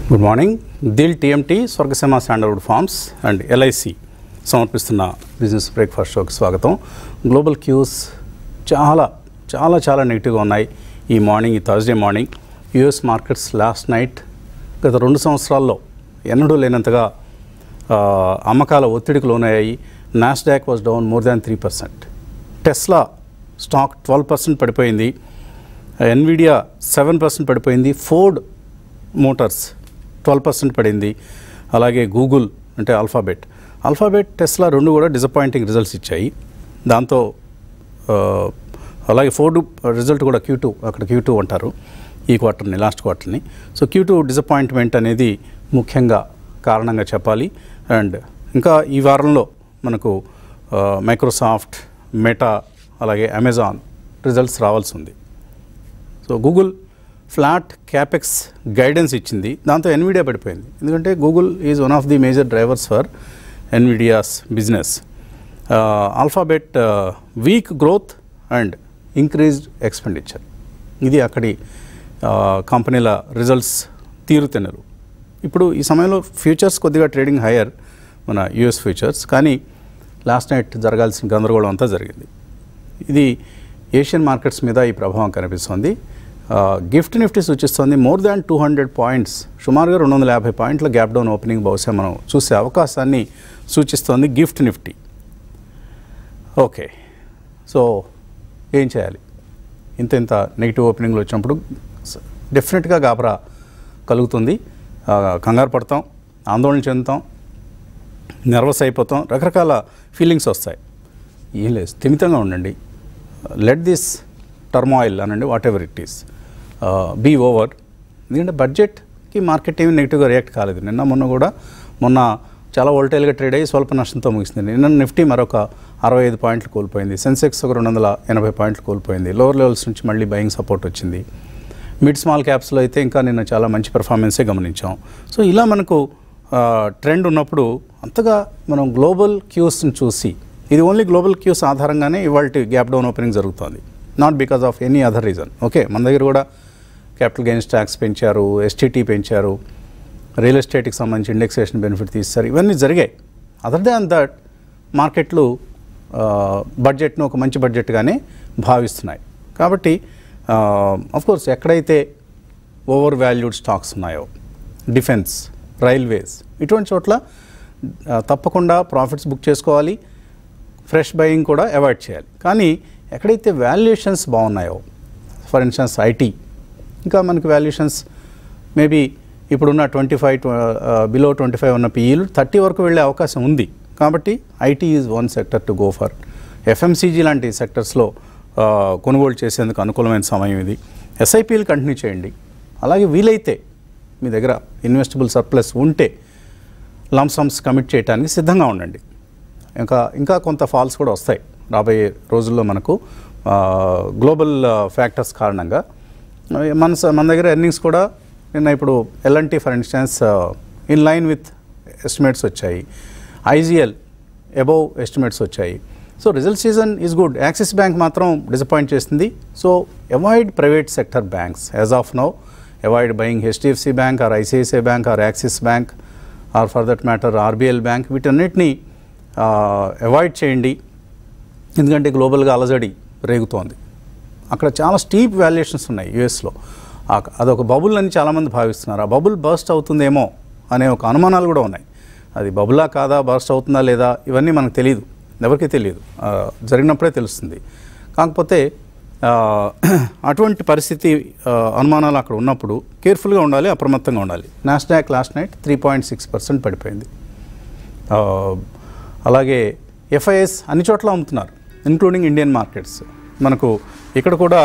Good morning Dil TMT Swargaseema sandalwood farms and LIC సమర్పిస్తున్న business breakfast షోకి స్వాగతం గ్లోబల్ క్యూస్ చాలా చాలా చాలా నెగిటివ్గా ఉన్నాయి ఈ మార్నింగ్ ఈ Thursday morning US markets last night గత రెండు సంవత్సరాల్లో ఎన్నడూ లేనంతగా ఆ, అమ్మకాల ఒత్తిడికి లోనయ్యాయి Nasdaq was down more than three percent Tesla stock twelve percent పడిపోయింది ఎన్విడియా సెవెన్ పర్సెంట్ పడిపోయింది ఫోర్డ్ మోటార్స్ ట్వెల్వ్ పర్సెంట్ పడింది అలాగే గూగుల్ అంటే ఆల్ఫాబెట్ ఆల్ఫాబెట్ టెస్లా రెండు కూడా డిసప్పాయింటింగ్ రిజల్ట్స్ ఇచ్చాయి దాంతో ఆ, అలాగే ఫోర్డ్ రిజల్ట్ కూడా క్యూ టూ అక్కడ క్యూ టూ అంటారు ఈ క్వార్టర్ని లాస్ట్ క్వార్టర్ని సో క్యూ టూ డిసప్పాయింట్మెంట్ అనేది ముఖ్యంగా కారణంగా చెప్పాలి అండ్ ఇంకా ఈ వారంలో మనకు మైక్రోసాఫ్ట్ మెటా అలాగే అమెజాన్ రిజల్ట్స్ రావాల్సి ఉంది so Google flat capex guidance ఇచ్చింది దాంతో ఎన్విడియా పడిపోయింది ఎందుకంటే Google is one of the major drivers for Nvidia's business Alphabet weak growth and increased expenditure ఇది అక్కడి ఆ, కంపెనీల రిజల్ట్స్ తీరుతెన్నలు ఇప్పుడు ఈ సమయంలో ఫ్యూచర్స్ కొద్దిగా ట్రేడింగ్ హయ్యర్ మన యుఎస్ ఫ్యూచర్స్ కానీ లాస్ట్ నైట్ జరగాల్సిన గందరగోళం అంతా జరిగింది ఇది ఏషియన్ మార్కెట్స్ మీద ఈ ప్రభావం కనిపిస్తుంది ఆ, గిఫ్ట్ నిఫ్టీ సూచిస్తుంది more than two hundred points సుమారుగా రెండు వందల యాభై పాయింట్ల గ్యాప్ డౌన్ ఓపెనింగ్ బహుశా మనం చూసే అవకాశాన్ని సూచిస్తోంది గిఫ్ట్ నిఫ్టీ ఓకే సో ఏం చేయాలి ఇంత ఇంత నెగిటివ్ ఓపెనింగ్లు వచ్చినప్పుడు స- డెఫినెట్గా గాబరా కలుగుతుంది ఆ, కంగారు పడతాం ఆందోళన చెందుతాం నర్వస్ అయిపోతాం రకరకాల ఫీలింగ్స్ వస్తాయి ఏం లేదు స్థిమితంగా ఉండండి లెట్ దిస్ టర్మాయిల్ అనండి whatever it is be over ఎందుకంటే బడ్జెట్కి మార్కెట్ ఏమి నెగిటివ్గా రియాక్ట్ కాలేదు నిన్న మొన్న కూడా మొన్న చాలా వోల్టైల్గా ట్రేడ్ అయ్యి స్వల్ప నష్టంతో ముగిసింది నిన్న నిఫ్టీ మరొక అరవై ఐదు పాయింట్లు కోల్పోయింది సెన్సెక్స్ ఒక రెండు వందల ఎనభై పాయింట్లు కోల్పోయింది లోవర్ లెవెల్స్ నుంచి మళ్ళీ బయింగ్ సపోర్ట్ వచ్చింది మిడ్ స్మాల్ క్యాప్స్లో అయితే ఇంకా నిన్న చాలా మంచి పెర్ఫార్మెన్సే గమనించాం సో ఇలా మనకు ట్రెండ్ ఉన్నప్పుడు అంతగా మనం గ్లోబల్ క్యూస్ని చూసి ఇది ఓన్లీ గ్లోబల్ క్యూస్ ఆధారంగానే ఇవాళ గ్యాప్ డౌన్ ఓపెనింగ్ జరుగుతుంది not because of any other reason okay మన దగ్గర కూడా క్యాపిటల్ గెయిన్స్ ట్యాక్స్ పెంచారు ఎస్టీటీ పెంచారు రియల్ ఎస్టేట్కి సంబంధించి ఇండెక్సేషన్ బెనిఫిట్ తీస్తారు ఇవన్నీ జరిగాయి అదర్ దాన్ దట్ మార్కెట్లు బడ్జెట్ను ఒక మంచి బడ్జెట్గానే భావిస్తున్నాయి కాబట్టి కోర్స్ ఎక్కడైతే ఓవర్ వాల్యూడ్ స్టాక్స్ ఉన్నాయో డిఫెన్స్ రైల్వేస్ ఇటువంటి చోట్ల ఆ, తప్పకుండా ప్రాఫిట్స్ బుక్ చేసుకోవాలి ఫ్రెష్ బయింగ్ కూడా అవాయిడ్ చేయాలి కానీ ఎక్కడైతే వాల్యుయేషన్స్ బాగున్నాయో ఫర్ ఇన్స్టెన్స్ ఐటీ ఇంకా మనకి వాల్యుయేషన్స్ మేబీ ఇప్పుడున్న twenty five below twenty five ఉన్న పీఈలు థర్టీ వరకు వెళ్ళే అవకాశం ఉంది కాబట్టి IT is one sector to go for FMCG లాంటి సెక్టర్స్లో కొనుగోలు చేసేందుకు అనుకూలమైన సమయం ఇది ఎస్ఐపీలు కంటిన్యూ చేయండి అలాగే వీలైతే మీ దగ్గర ఇన్వెస్టబుల్ సర్ప్లస్ ఉంటే లంసమ్స్ కమిట్ చేయడానికి సిద్ధంగా ఉండండి ఇంకా ఇంకా కొంత ఫాల్స్ కూడా వస్తాయి రాబోయే రోజుల్లో మనకు ఆ, గ్లోబల్ ఆ, ఫ్యాక్టర్స్ కారణంగా ఆ, మన స- మన దగ్గర ఎర్నింగ్స్ కూడా నిన్న ఇప్పుడు LNT for instance in line with estimates వచ్చాయి ఐజీఎల్ అబౌవ్ ఎస్టిమేట్స్ వచ్చాయి so result season is good Axis bank మాత్రం డిసప్పాయింట్ చేసింది so avoid private sector banks as of now avoid buying HDFC bank or ICICI bank or Axis bank or for that matter RBL bank వీటన్నిటిని avoid చేయండి ఎందుకంటే గ్లోబల్గా అలజడి రేగుతోంది అక్కడ చాలా steep valuations ఉన్నాయి యుఎస్లో అదొక బబుల్ అని చాలామంది భావిస్తున్నారు ఆ బబుల్ బర్స్ట్ అవుతుందేమో అనే ఒక అనుమానాలు కూడా ఉన్నాయి అది బబులా కాదా బర్స్ట్ అవుతుందా లేదా ఇవన్నీ మనకు తెలియదు ఎవరికీ తెలియదు ఆ, జరిగినప్పుడే తెలుస్తుంది కాకపోతే ఆ, అటువంటి పరిస్థితి ఆ, అనుమానాలు అక్కడ ఉన్నప్పుడు కేర్ఫుల్గా ఉండాలి అప్రమత్తంగా ఉండాలి Nasdaq last night three point six percent పడిపోయింది ఆ, అలాగే ఎఫ్ఐఎస్ అన్ని చోట్ల అమ్ముతున్నారు ఇంక్లూడింగ్ ఇండియన్ మార్కెట్స్ మనకు ఇక్కడ కూడా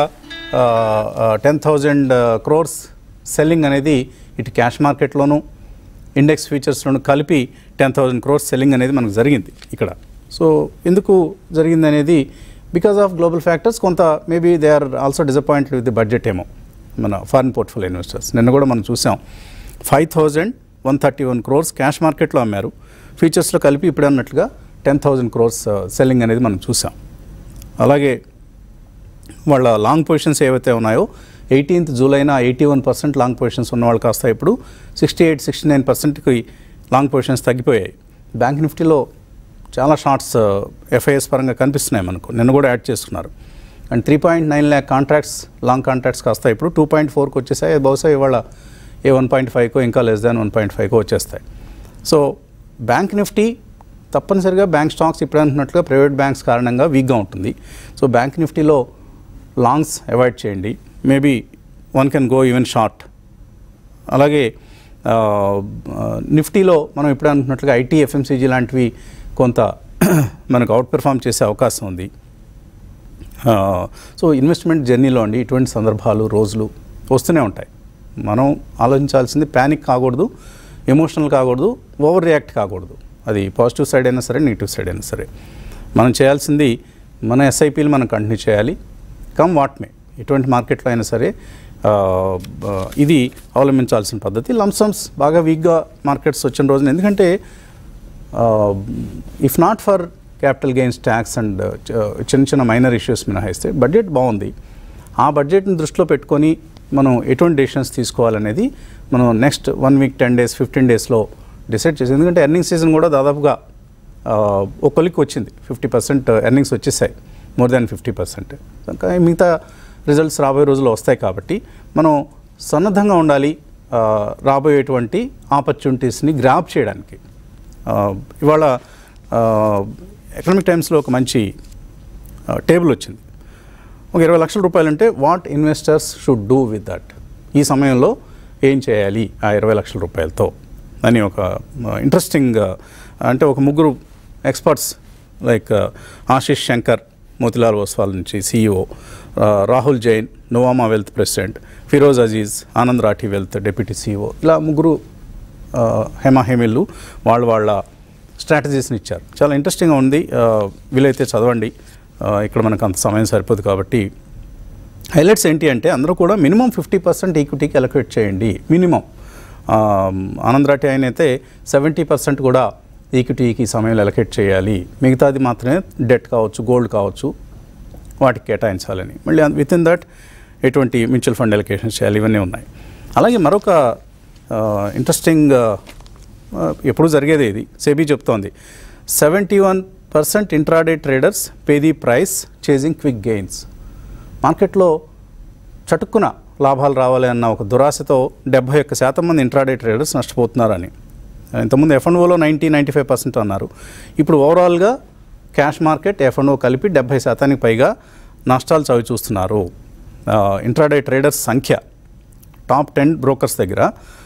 టెన్ థౌజండ్ క్రోర్స్ సెల్లింగ్ అనేది ఇటు క్యాష్ మార్కెట్లోను ఇండెక్స్ ఫ్యూచర్స్లోను కలిపి టెన్ థౌజండ్ క్రోర్స్ సెల్లింగ్ అనేది మనకు జరిగింది ఇక్కడ సో ఎందుకు జరిగింది అనేది బికాస్ ఆఫ్ గ్లోబల్ ఫ్యాక్టర్స్ కొంత maybe they are also disappointed with the budget ఏమో మన ఫారిన్ పోర్ట్ఫోలియో ఇన్వెస్టర్స్ నిన్న కూడా మనం చూసాం five thousand one thirty one crores cash మార్కెట్లో అమ్మారు ఫ్యూచర్స్లో కలిపి ఇప్పుడు అన్నట్లుగా టెన్ థౌజండ్ క్రోర్స్ సెల్లింగ్ అనేది మనం చూసాం అలాగే వాళ్ళ లాంగ్ పొజిషన్స్ ఏవైతే ఉన్నాయో ఎయిటీన్త్ జూలైన eighty one percent long positions ఉన్న వాళ్ళు కాస్త ఇప్పుడు సిక్స్టీ ఎయిట్ సిక్స్టీ నైన్ పర్సెంట్కి లాంగ్ పొజిషన్స్ తగ్గిపోయాయి బ్యాంక్ నిఫ్టీలో చాలా షార్ట్స్ ఎఫ్ఐఎస్ పరంగా కనిపిస్తున్నాయి మనకు నిన్న కూడా యాడ్ చేసుకున్నారు and three point nine lakh contracts long contracts కాస్త ఇప్పుడు టూ పాయింట్ ఫోర్కి వచ్చేసాయి అది బహుశా ఇవాళ ఏ వన్ పాయింట్ ఫైవ్కో ఇంకా లెస్ దాన్ వన్ పాయింట్ ఫైవ్కో వచ్చేస్తాయి సో బ్యాంక్ నిఫ్టీ తప్పనిసరిగా బ్యాంక్ స్టాక్స్ ఇప్పుడు అంటున్నట్లుగా ప్రైవేట్ బ్యాంక్స్ కారణంగా వీక్గా ఉంటుంది సో బ్యాంక్ నిఫ్టీలో లాంగ్స్ అవాయిడ్ చేయండి maybe one can go even short అలాగే ఆ, ఆ, నిఫ్టీలో మనం ఇప్పుడు అనుకున్నట్లుగా ఐటీ ఎఫ్ఎంసీజీ లాంటివి కొంత మనకు అవుట్ పెర్ఫామ్ చేసే అవకాశం ఉంది ఆ, సో ఇన్వెస్ట్మెంట్ జర్నీలో అండి ఇటువంటి సందర్భాలు రోజులు వస్తూనే ఉంటాయి మనం ఆలోచించాల్సింది ప్యానిక్ కాకూడదు ఎమోషనల్ కాకూడదు ఓవర్ రియాక్ట్ కాకూడదు అది పాజిటివ్ సైడ్ అయినా సరే నెగిటివ్ సైడ్ అయినా సరే మనం చేయాల్సింది మన ఎస్ఐపీలు మనం కంటిన్యూ చేయాలి కమ్ వాట్ మే ఎటువంటి మార్కెట్లో అయినా సరే ఆ, ఆ, ఇది అవలంబించాల్సిన పద్ధతి లంసమ్స్ బాగా వీక్గా మార్కెట్స్ వచ్చిన రోజున ఎందుకంటే if not for capital gains tax and చిన్న చిన్న మైనర్ ఇష్యూస్ మినహాయిస్తే బడ్జెట్ బాగుంది ఆ బడ్జెట్ని దృష్టిలో పెట్టుకొని మనం ఎటువంటి డెసిషన్స్ తీసుకోవాలనేది మనం next one week ten days fifteen డేస్లో డిసైడ్ చేసి ఎందుకంటే ఎర్నింగ్ సీజన్ కూడా దాదాపుగా ఒక కొలిక్కి వచ్చింది ఫిఫ్టీ పర్సెంట్ ఎర్నింగ్స్ వచ్చేసాయి మోర్ దాన్ ఫిఫ్టీ పర్సెంట్ ఇంకా మిగతా రిజల్ట్స్ రాబోయే రోజుల్లో వస్తాయి కాబట్టి మనం సన్నద్ధంగా ఉండాలి ఆ, రాబోయేటువంటి ఆపర్చునిటీస్ని గ్రాప్ చేయడానికి ఆ, ఇవాళ ఎకనామిక్ టైమ్స్లో ఒక మంచి టేబుల్ వచ్చింది ఒక ఇరవై లక్షల రూపాయలు అంటే what investors should do with that ఈ సమయంలో ఏం చేయాలి ఆ ఇరవై లక్షల రూపాయలతో అని ఒక ఇంట్రెస్టింగ్ అంటే ఒక ముగ్గురు ఎక్స్పర్ట్స్ లైక్ ఆశిష్ శంకర్ మోతిలాల్ ఓస్వాల్ నుంచి CEO Rahul Jain Nuvama wealth president Firoz Aziz Anand Rathi wealth deputy CEO ఇలా ముగ్గురు ఆ, హేమా హేమిల్లు వాళ్ళు వాళ్ళ స్ట్రాటజీస్ని ఇచ్చారు చాలా ఇంట్రెస్టింగ్గా ఉంది ఆ, వీలైతే చదవండి ఆ, ఇక్కడ మనకు అంత సమయం సరిపోదు కాబట్టి హైలైట్స్ ఏంటి అంటే అందరూ కూడా మినిమం ఫిఫ్టీ పర్సెంట్ ఈక్విటీకి అలొకేట్ చేయండి మినిమం ఆనందరాటి ఆయన అయితే సెవెంటీ పర్సెంట్ కూడా ఈక్విటీకి ఈ సమయంలో అలొకేట్ చేయాలి మిగతాది మాత్రమే డెట్ కావచ్చు గోల్డ్ కావచ్చు వాటికి కేటాయించాలని మళ్ళీ విత్ ఇన్ దట్ ఎటువంటి మ్యూచువల్ ఫండ్ అలొకేషన్ చేయాలి ఇవన్నీ ఉన్నాయి అలాగే మరొక ఇంట్రెస్టింగ్ ఎప్పుడు జరిగేది ఇది సెబీ చెప్తోంది seventy one percent intraday traders pay the price chasing quick gains మార్కెట్లో చటుక్కున లాభాలు రావాలి అన్న ఒక దురాశతో డెబ్బై ఒక్క శాతం మంది ఇంట్రాడే ట్రేడర్స్ నష్టపోతున్నారని ఇంతకుముందు ఎఫ్ఎన్ఓలో నైంటీ నైంటీ ఫైవ్ పర్సెంట్ అన్నారు ఇప్పుడు ఓవరాల్గా క్యాష్ మార్కెట్ ఎఫ్ఎన్ఓ కలిపి డెబ్బై శాతానికి పైగా నష్టాలు చవి చూస్తున్నారు ఇంట్రాడే ట్రేడర్స్ సంఖ్య టాప్ టెన్ బ్రోకర్స్ దగ్గర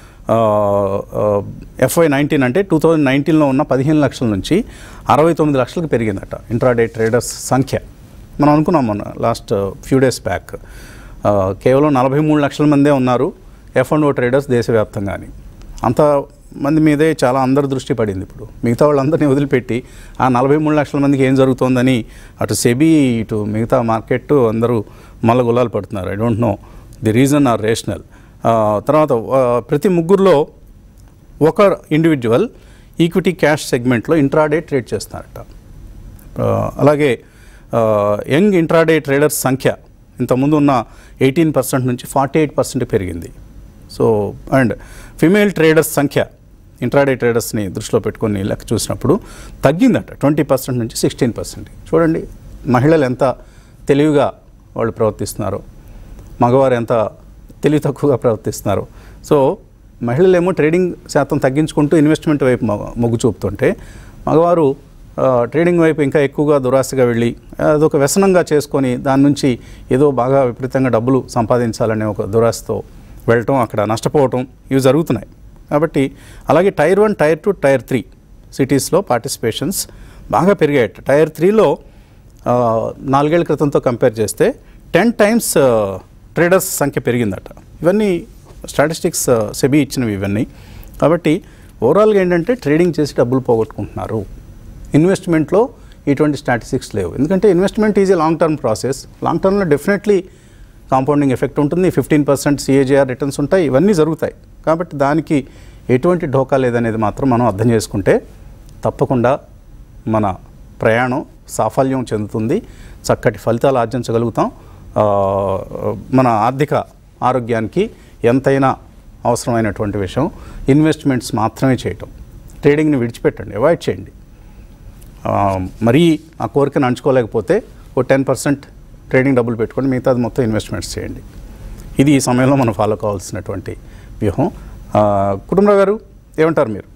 ఎఫ్ఐ నైన్టీన్ అంటే టూ థౌజండ్ నైన్టీన్లో ఉన్న పదిహేను లక్షల నుంచి అరవై తొమ్మిది లక్షలకు పెరిగిందట ఇంట్రాడే ట్రేడర్స్ సంఖ్య మనం అనుకున్నాం మొన్న లాస్ట్ ఫ్యూ డేస్ బ్యాక్ కేవలం నలభై మూడు లక్షల మందే ఉన్నారు ఎఫ్ అండ్ ఓ ట్రేడర్స్ దేశవ్యాప్తంగా అని అంత మంది మీదే చాలా అందరి దృష్టి పడింది ఇప్పుడు మిగతా వాళ్ళందరినీ వదిలిపెట్టి ఆ నలభై మూడు లక్షల మందికి ఏం జరుగుతోందని అటు సెబీ ఇటు మిగతా మార్కెట్ అందరూ మల్ల గులాలు పడుతున్నారు I don't know the reason are rational తర్వాత ఆ, ప్రతి ముగ్గురులో ఒక ఇండివిజువల్ ఈక్విటీ క్యాష్ సెగ్మెంట్లో ఇంట్రాడే ట్రేడ్ చేస్తున్నారట ఆ, అలాగే ఆ, యంగ్ ఇంట్రాడే ట్రేడర్స్ సంఖ్య ఇంతకుముందు ఉన్న ఎయిటీన్ పర్సెంట్ నుంచి ఫార్టీ ఎయిట్ పర్సెంట్ పెరిగింది సో అండ్ ఫిమేల్ ట్రేడర్స్ సంఖ్య ఇంట్రాడే ట్రేడర్స్ని దృష్టిలో పెట్టుకొని లెక్క చూసినప్పుడు తగ్గిందట ట్వంటీ పర్సెంట్ నుంచి సిక్స్టీన్ పర్సెంట్ చూడండి మహిళలు ఎంత తెలివిగా వాళ్ళు ప్రవర్తిస్తున్నారో మగవారు ఎంత తెలివి తక్కువగా ప్రవర్తిస్తున్నారు సో మహిళలేమో ట్రేడింగ్ శాతం తగ్గించుకుంటూ ఇన్వెస్ట్మెంట్ వైపు మొ- మొగ్గు చూపుతుంటే మగవారు ఆ, ట్రేడింగ్ వైపు ఇంకా ఎక్కువగా దురాశగా వెళ్ళి అదొక వ్యసనంగా చేసుకొని దాని నుంచి ఏదో బాగా విపరీతంగా డబ్బులు సంపాదించాలనే ఒక దురాశతో వెళ్ళటం అక్కడ నష్టపోవటం ఇవి జరుగుతున్నాయి కాబట్టి అలాగే tier one tier two tier three సిటీస్లో పార్టిసిపేషన్స్ బాగా పెరిగాయట టైర్ త్రీలో ఆ, నాలుగేళ్ల క్రితంతో కంపేర్ చేస్తే టెన్ టైమ్స్ ట్రేడర్స్ సంఖ్య పెరిగిందట ఇవన్నీ స్టాటిస్టిక్స్ సెబీ ఇచ్చినవి ఇవన్నీ కాబట్టి ఓవరాల్గా ఏంటంటే ట్రేడింగ్ చేసి డబ్బులు పోగొట్టుకుంటున్నారు ఇన్వెస్ట్మెంట్లో ఇటువంటి స్టాటిస్టిక్స్ లేవు ఎందుకంటే investment is a long term process long టర్మ్లో డెఫినెట్లీ కాంపౌండింగ్ ఎఫెక్ట్ ఉంటుంది ఫిఫ్టీన్ పర్సెంట్ సిఏజీఆర్ రిటర్న్స్ ఉంటాయి ఇవన్నీ జరుగుతాయి కాబట్టి దానికి ఎటువంటి ఢోకా లేదనేది మాత్రం మనం అర్థం చేసుకుంటే తప్పకుండా మన ప్రయాణం సాఫల్యం చెందుతుంది చక్కటి ఫలితాలు ఆర్జించగలుగుతాం ఆ, మన ఆర్థిక ఆరోగ్యానికి ఎంతైనా అవసరమైనటువంటి విషయం ఇన్వెస్ట్మెంట్స్ మాత్రమే చేయటం ట్రేడింగ్ని విడిచిపెట్టండి అవాయిడ్ చేయండి ఆ, మరీ ఆ కోరికను అంచుకోలేకపోతే ఓ టెన్ పర్సెంట్ ట్రేడింగ్ డబ్బులు పెట్టుకొని మిగతాది మొత్తం ఇన్వెస్ట్మెంట్స్ చేయండి ఇది ఈ సమయంలో మనం ఫాలో కావాల్సినటువంటి వ్యూహం ఆ, కుటుంబరావు గారు ఏమంటారు మీరు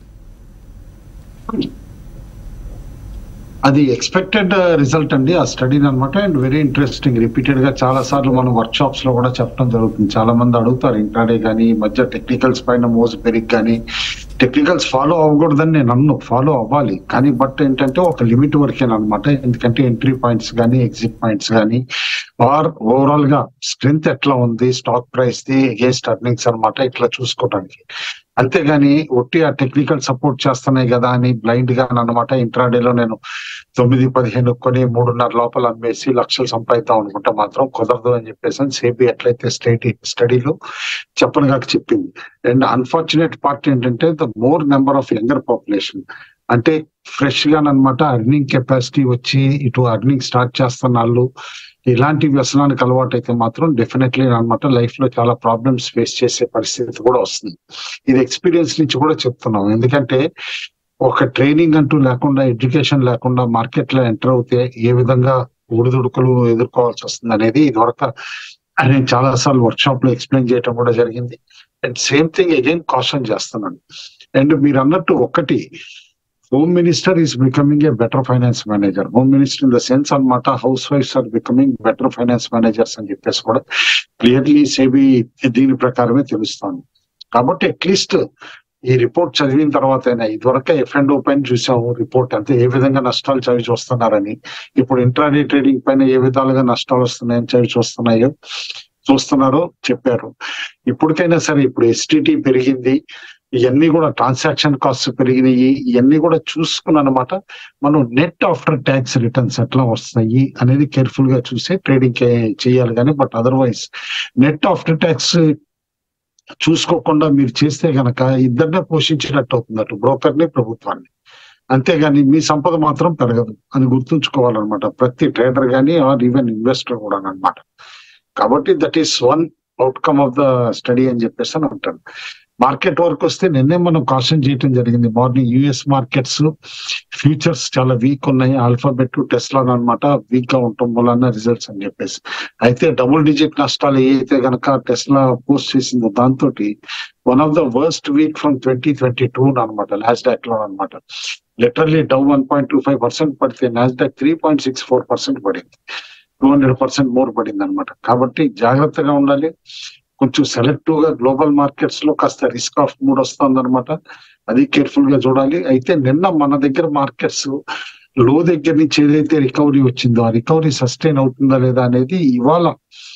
అది ఎక్స్పెక్టెడ్ రిజల్ట్ అండి ఆ స్టడీని అనమాట అండ్ వెరీ ఇంట్రెస్టింగ్ రిపీటెడ్ గా చాలా సార్లు మనం వర్క్ షాప్స్ లో కూడా చెప్పడం జరుగుతుంది చాలా మంది అడుగుతారు ఇంట్రాడే కానీ ఈ మధ్య టెక్నికల్స్ పైన మోజ్ పెరిగి కానీ టెక్నికల్స్ ఫాలో అవ్వకూడదని నేను అన్ను ఫాలో అవ్వాలి కానీ బట్ ఏంటంటే ఒక లిమిట్ వరకేనమాట ఎందుకంటే ఎంట్రీ పాయింట్స్ కానీ ఎగ్జిట్ పాయింట్స్ కానీ ఆర్ ఓవరాల్ గా స్ట్రెంత్ ఎట్లా ఉంది stock price the against earnings అన్నమాట ఇట్లా చూసుకోవడానికి అంతేగాని ఒట్టి ఆ టెక్నికల్ సపోర్ట్ చేస్తున్నాయి కదా అని బ్లైండ్ గా అనమాట ఇంట్రాడేలో నేను తొమ్మిది పదిహేను కొని మూడున్నర లోపల అమ్మేసి లక్షలు సంపాదిద్దాం అనుకుంటే మాత్రం కుదరదు అని చెప్పేసి సేబీ ఎట్లయితే స్టడీ స్టడీలో చెప్పనుగా చెప్పింది అండ్ అన్ఫార్చునేట్ పార్ట్ ఏంటంటే the more number of younger population అంటే ఫ్రెష్ గా అనమాట అర్నింగ్ కెపాసిటీ వచ్చి ఇటు అర్నింగ్ స్టార్ట్ చేస్తున్న వాళ్ళు ఇలాంటి వ్యసనానికి అలవాటు అయితే మాత్రం డెఫినెట్లీ అనమాట లైఫ్ లో చాలా ప్రాబ్లమ్స్ ఫేస్ చేసే పరిస్థితి కూడా వస్తుంది ఇది ఎక్స్పీరియన్స్ నుంచి కూడా చెప్తున్నాం ఎందుకంటే ఒక ట్రైనింగ్ అంటూ లేకుండా ఎడ్యుకేషన్ లేకుండా మార్కెట్ లో ఎంటర్ అవుతే ఏ విధంగా ఒడిదుడుకులు ఎదుర్కోవాల్సి వస్తుంది అనేది ఇదివరకు నేను చాలా సార్లు వర్క్ షాప్ లో ఎక్స్ప్లెయిన్ చేయడం కూడా జరిగింది and same thing again caution చేస్తున్నాను అండ్ మీరు అన్నట్టు ఒకటి home minister is becoming a better finance manager home minister in the sense అన్నమాట హౌస్ వైఫ్స్ are becoming better finance managers అని చెప్పేసి కూడా క్లియర్లీ సేబీ దీని ప్రకారమే తెలుస్తాను కాబట్టి అట్లీస్ట్ ఈ రిపోర్ట్ చదివిన తర్వాత అయినా ఇదివరకే ఎఫ్ అండ్ పైన చూసాము రిపోర్ట్ అంటే ఏ విధంగా నష్టాలు చవి చూస్తున్నారని ఇప్పుడు ఇంట్రాడే ట్రేడింగ్ పైన ఏ విధాలుగా నష్టాలు వస్తున్నాయని చవి చూస్తున్నాయో చూస్తున్నారో చెప్పారు ఇప్పటికైనా సరే ఇప్పుడు ఎస్టిటి పెరిగింది ఇవన్నీ కూడా ట్రాన్సాక్షన్ కాస్ట్ పెరిగినాయి ఇవన్నీ కూడా చూసుకుని అనమాట మనం నెట్ ఆఫ్టర్ ట్యాక్స్ రిటర్న్స్ ఎట్లా వస్తాయి అనేది కేర్ఫుల్ గా చూసి ట్రేడింగ్ చేయాలి కానీ but otherwise net after tax చూసుకోకుండా మీరు చేస్తే గనక ఇద్దరినే పోషించినట్టు అవుతుంది అటు బ్రోకర్ ని ప్రభుత్వాన్ని అంతేగాని మీ సంపద మాత్రం పెరగదు అని గుర్తుంచుకోవాలన్నమాట ప్రతి ట్రేడర్ గానీ ఆర్ ఈవెన్ ఇన్వెస్టర్ కూడా అనమాట కాబట్టి that is one outcome of the study అని చెప్పేసి అని అంటాను మార్కెట్ వరకు వస్తే నిన్నే మనం కాషన్ చేయడం జరిగింది మార్నింగ్ యుఎస్ మార్కెట్స్ ఫ్యూచర్స్ చాలా వీక్ ఉన్నాయి ఆల్ఫాబెట్ టెస్లా అనమాట వీక్ గా ఉండటం వలన రిజల్ట్స్ అని చెప్పేసి అయితే డబుల్ డిజిట్ నష్టాలు ఏదైతే గనక టెస్లా పోస్ట్ చేసిందో దాంతో one of the worst week from twenty twenty two అనమాట లాస్ట్ డాక్ లో అనమాట literally down one point two five percent పడితే Nasdaq three point six four percent పడింది టూ హండ్రెడ్ పర్సెంట్ మోర్ పడింది అనమాట కాబట్టి జాగ్రత్తగా ఉండాలి కొంచెం సెలెక్టివ్ గా గ్లోబల్ మార్కెట్స్ లో కాస్త రిస్క్ ఆఫ్ మూడ్ వస్తుంది అనమాట అది కేర్ఫుల్ గా చూడాలి అయితే నిన్న మన దగ్గర మార్కెట్స్ లో దగ్గర నుంచి ఏదైతే రికవరీ వచ్చిందో ఆ రికవరీ సస్టైన్ అవుతుందా లేదా అనేది ఇవాళ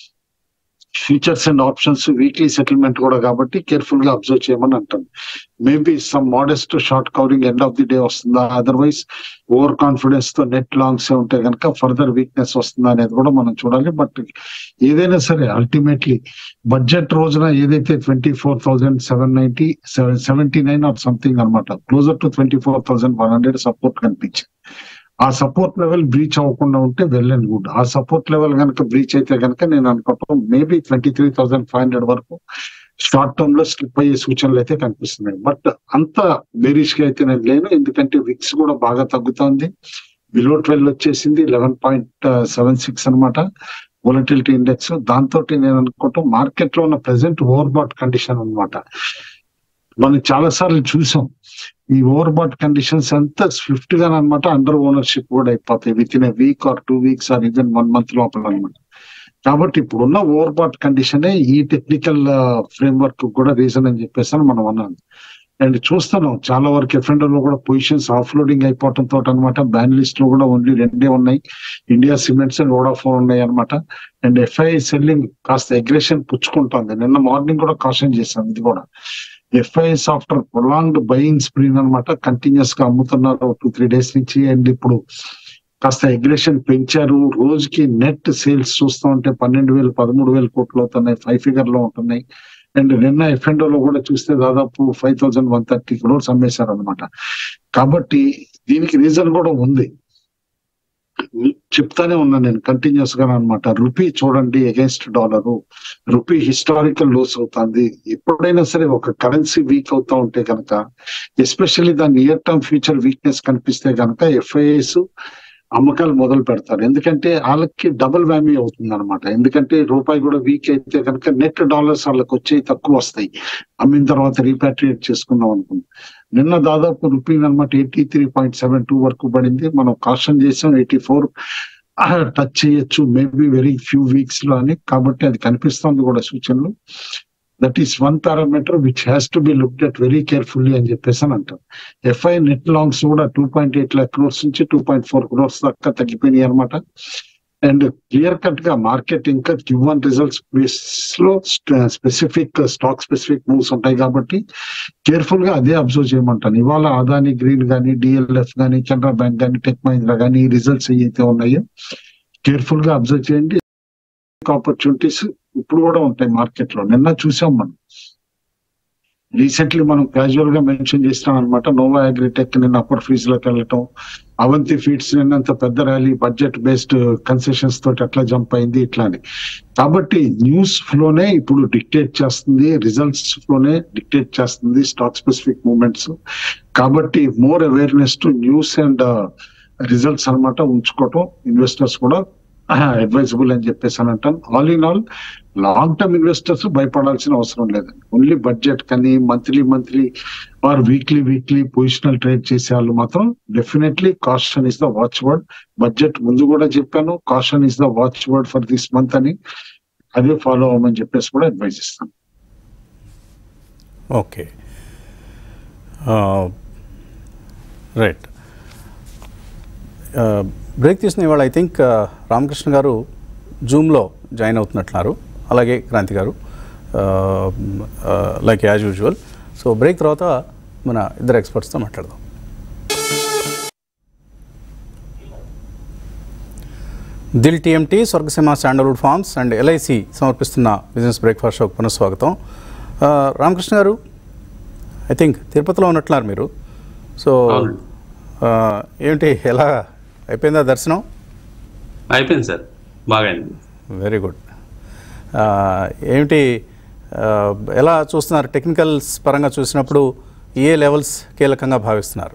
futures and options weekly settlement కూడా కాబట్టి కేర్ఫుల్ గా అబ్జర్వ్ చేయమని అంటాను maybe some modest short covering end of the day వస్తుందా అదర్వైజ్ ఓవర్ కాన్ఫిడెన్స్ తో నెట్ లాంగ్స్ ఉంటే కనుక ఫర్దర్ వీక్నెస్ వస్తుందా అనేది కూడా మనం చూడాలి బట్ ఏదైనా సరే అల్టిమేట్లీ బడ్జెట్ రోజున ఏదైతే twenty four thousand seven ninety seventy nine or something అనమాట closer to twenty four thousand one hundred support కనిపించింది ఆ సపోర్ట్ లెవెల్ బ్రీచ్ అవ్వకుండా ఉంటే వెల్ అండ్ గుడ్ ఆ సపోర్ట్ లెవెల్ కనుక బ్రీచ్ అయితే కనుక నేను అనుకోవటం maybe twenty three thousand five hundred వరకు షార్ట్ టర్మ్ లో స్లిప్ అయ్యే సూచనలు అయితే కనిపిస్తున్నాయి బట్ అంత బేరిష్ గా అయితే నేను లేను ఎందుకంటే విక్స్ కూడా బాగా తగ్గుతోంది బిలో ట్వెల్వ్ వచ్చేసింది లెవెన్ పాయింట్ సెవెన్ సిక్స్ అనమాట వొలటిలిటీ ఇండెక్స్ దాంతో నేను అనుకుంటాం మార్కెట్ లో ఉన్న ప్రెసెంట్ ఓవర్ బాట్ కండిషన్ అనమాట మనం చాలా సార్లు చూసాం ఈ ఓవర్ బాట్ కండిషన్స్ అంతా స్విఫ్ట్ గా అనమాట అండర్ ఓనర్షిప్ కూడా అయిపోతాయి within week or two weeks or even one month లోపల అనమాట కాబట్టి ఇప్పుడున్న ఓవర్ బాట్ కండిషనే ఈ టెక్నికల్ ఫ్రేమ్ వర్క్ కూడా రీజన్ అని చెప్పేసి అని మనం అన్నాం అండ్ చూస్తున్నాం చాలా వరకు ఎఫ్ఎండర్ లో కూడా పొజిషన్స్ ఆఫ్ లోడింగ్ అయిపోవటం తోట అనమాట బ్యాన్ లిస్ట్ లో కూడా ఓన్లీ రెండే ఉన్నాయి ఇండియా సిమెంట్స్ అండ్ వోడాఫోన్ ఉన్నాయి అనమాట అండ్ ఎఫ్ఐ సెల్లింగ్ కాస్త అగ్రెషన్ పుచ్చుకుంటుంది నిన్న మార్నింగ్ కూడా కాషన్ చేశాం ఇది కూడా ఎఫ్ఐఎస్ ఆఫ్టర్ ప్రొలాంగ్డ్ బయింగ్ స్ప్రీన్ అనమాట కంటిన్యూస్ గా అమ్ముతున్నారు టూ త్రీ డేస్ నుంచి అండ్ ఇప్పుడు కాస్త అగ్రెషన్ పెంచారు రోజుకి నెట్ సేల్స్ చూస్తూ ఉంటే పన్నెండు వేలు పదమూడు వేల కోట్లు అవుతున్నాయి ఫైవ్ ఫిగర్ లో ఉంటున్నాయి అండ్ నిన్న ఎఫ్ఎండో లో కూడా చూస్తే దాదాపు five thousand one thirty crores అమ్మేశారు అనమాట కాబట్టి దీనికి రీజన్ కూడా ఉంది చెప్తానే ఉన్నా నేను కంటిన్యూస్ గా అనమాట రూపీ చూడండి against dollar rupee historical lows అవుతుంది ఎప్పుడైనా సరే ఒక కరెన్సీ వీక్ అవుతా ఉంటే కనుక ఎస్పెషల్లీ దాని నియర్ టర్మ్ ఫ్యూచర్ వీక్నెస్ కనిపిస్తే కనుక ఎఫ్ఐఎస్ అమ్మకాలు మొదలు పెడతారు ఎందుకంటే వాళ్ళకి డబుల్ వ్యామీ అవుతుంది అనమాట ఎందుకంటే రూపాయి కూడా వీక్ అయితే కనుక నెట్ డాలర్స్ వాళ్ళకి వచ్చేవి తక్కువ వస్తాయి అమ్మిన తర్వాత రీపాట్రియేట్ చేసుకుందాం అనుకుంది నిన్న దాదాపు రూపీ అనమాట eighty three point seven two వరకు పడింది మనం కాషన్ చేసాం ఎయిటీ ఫోర్ టచ్ చేయొచ్చు మేబీ వెరీ ఫ్యూ వీక్స్ లో అని కాబట్టి అది కనిపిస్తుంది కూడా సూచనలు that is one parameter which has to be looked at very carefully అని చెప్పేసి అని అంటారు ఎఫ్ఐ నెట్ లాంగ్స్ కూడా two point eight lakh crores నుంచి టూ పాయింట్ ఫోర్ క్రోర్స్ దాకా తగ్గిపోయినాయి అనమాట అండ్ క్లియర్ కట్ గా మార్కెట్ ఇంకా క్యూ వన్ రిజల్ట్స్ బేస్ లో స్పెసిఫిక్ స్టాక్ స్పెసిఫిక్ మూవ్స్ ఉంటాయి కాబట్టి కేర్ఫుల్ గా అదే అబ్జర్వ్ చేయమంటాను ఇవాళ అదాని గ్రీన్ కానీ డిఎల్ఎఫ్ కానీ కెనరా బ్యాంక్ కానీ టెక్ మహీంద్రా కానీ ఈ రిజల్ట్స్ ఏవైతే ఉన్నాయో కేర్ఫుల్ గా అబ్జర్వ్ చేయండి ఆపర్చునిటీస్ ఇప్పుడు కూడా ఉంటాయి మార్కెట్ లో నిన్న చూసాం మనం రీసెంట్లీ మనం క్యాజువల్ గా మెన్షన్ చేస్తాం అనమాట నోవా అగ్రిటెక్ నిన్న అప్పర్ ఫీజ్ లోకి వెళ్ళటం అవంతి ఫీడ్స్ నిన్నంత పెద్ద ర్యాలీ బడ్జెట్ బేస్డ్ కన్సెషన్స్ తోటి ఎట్లా జంప్ అయింది ఇట్లా అని కాబట్టి న్యూస్ ఫ్లోనే ఇప్పుడు డిక్టేట్ చేస్తుంది రిజల్ట్స్ ఫ్లోనే డిక్టేట్ చేస్తుంది స్టాక్ స్పెసిఫిక్ మూమెంట్స్ కాబట్టి more awareness to news and results అన్నమాట ఉంచుకోవటం ఇన్వెస్టర్స్ కూడా అడ్వైజబుల్ అని చెప్పేసి అని అంటాను all in all long term investors భయపడాల్సిన అవసరం లేదండి ఓన్లీ బడ్జెట్ కానీ monthly monthly or weekly weekly positional trade చేసే వాళ్ళు మాత్రం definitely caution is the watch word budget ముందు కూడా చెప్పాను caution is the watch word for this month అని అదే ఫాలో అవ్వమని చెప్పేసి కూడా అడ్వైజ్ ఇస్తాను ఓకే రైట్ బ్రేక్ తీసిన ఇవాళ ఐ థింక్ రామకృష్ణ గారు జూమ్లో జాయిన్ అవుతున్నట్టున్నారు అలాగే Kranti garu like as usual so break తర్వాత మన ఇద్దరు ఎక్స్పర్ట్స్తో మాట్లాడదాం Dil TMT Swargaseema sandalwood farms and LIC సమర్పిస్తున్న బిజినెస్ బ్రేక్ఫాస్ట్ షోకి పునఃస్వాగతం ఆ, రామకృష్ణ గారు ఐ థింక్ తిరుపతిలో ఉన్నట్లున్నారు మీరు సో అవునండి. ఆ, ఏంటి ఎలా అయిపోయిందా దర్శనం అయిపోయింది సార్ బాగా అయింది వెరీ గుడ్ ఆ, ఏమిటి ఆ, ఎలా చూస్తున్నారు టెక్నికల్స్ పరంగా చూసినప్పుడు ఏ లెవెల్స్ కీలకంగా భావిస్తున్నారు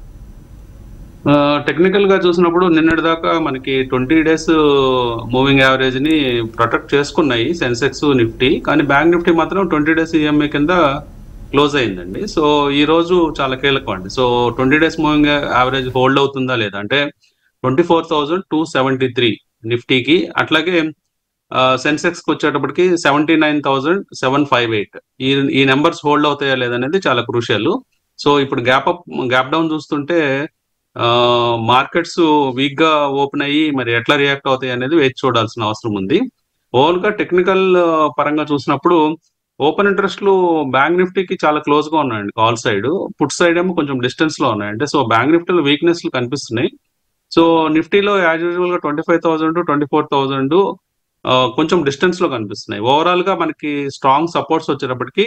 ఆ, టెక్నికల్ గా చూసినప్పుడు నిన్నటి దాకా మనకి ట్వంటీ డేస్ మూవింగ్ యావరేజ్ ని ప్రొటెక్ట్ చేసుకున్నాయి సెన్సెక్స్ నిఫ్టీ కానీ బ్యాంక్ నిఫ్టీ మాత్రం ట్వంటీ డేస్ ఈఎంఐ కింద క్లోజ్ అయిందండి సో ఈ రోజు చాలా కీలకం అండి so twenty days moving average hold అవుతుందా లేదా అంటే twenty four thousand two seventy three నిఫ్టీకి అట్లాగే సెన్సెక్స్ కి వచ్చేటప్పటికి seventy nine thousand seven five eight ఈ ఈ నెంబర్స్ హోల్డ్ అవుతాయా లేదనేది చాలా క్రూషియల్ సో ఇప్పుడు గ్యాప్ అప్ గ్యాప్ డౌన్ చూస్తుంటే మార్కెట్స్ వీక్ గా ఓపెన్ అయ్యి మరి ఎట్లా రియాక్ట్ అవుతాయి అనేది వేచి చూడాల్సిన అవసరం ఉంది ఓవర్ గా టెక్నికల్ పరంగా చూసినప్పుడు ఓపెన్ ఇంట్రెస్ట్ లు బ్యాంక్ నిఫ్టీకి చాలా క్లోజ్ గా ఉన్నాయండి కాల్ సైడ్ పుట్ సైడ్ ఏమో కొంచెం డిస్టెన్స్ లో ఉన్నాయండి సో బ్యాంక్ నిఫ్టీలో వీక్నెస్ కనిపిస్తున్నాయి సో నిఫ్టీలో యాజ్ యూజువల్ గా twenty five thousand twenty four thousand కొంచెం డిస్టెన్స్ లో కనిపిస్తున్నాయి ఓవరాల్ గా మనకి స్ట్రాంగ్ సపోర్ట్స్ వచ్చేటప్పటికి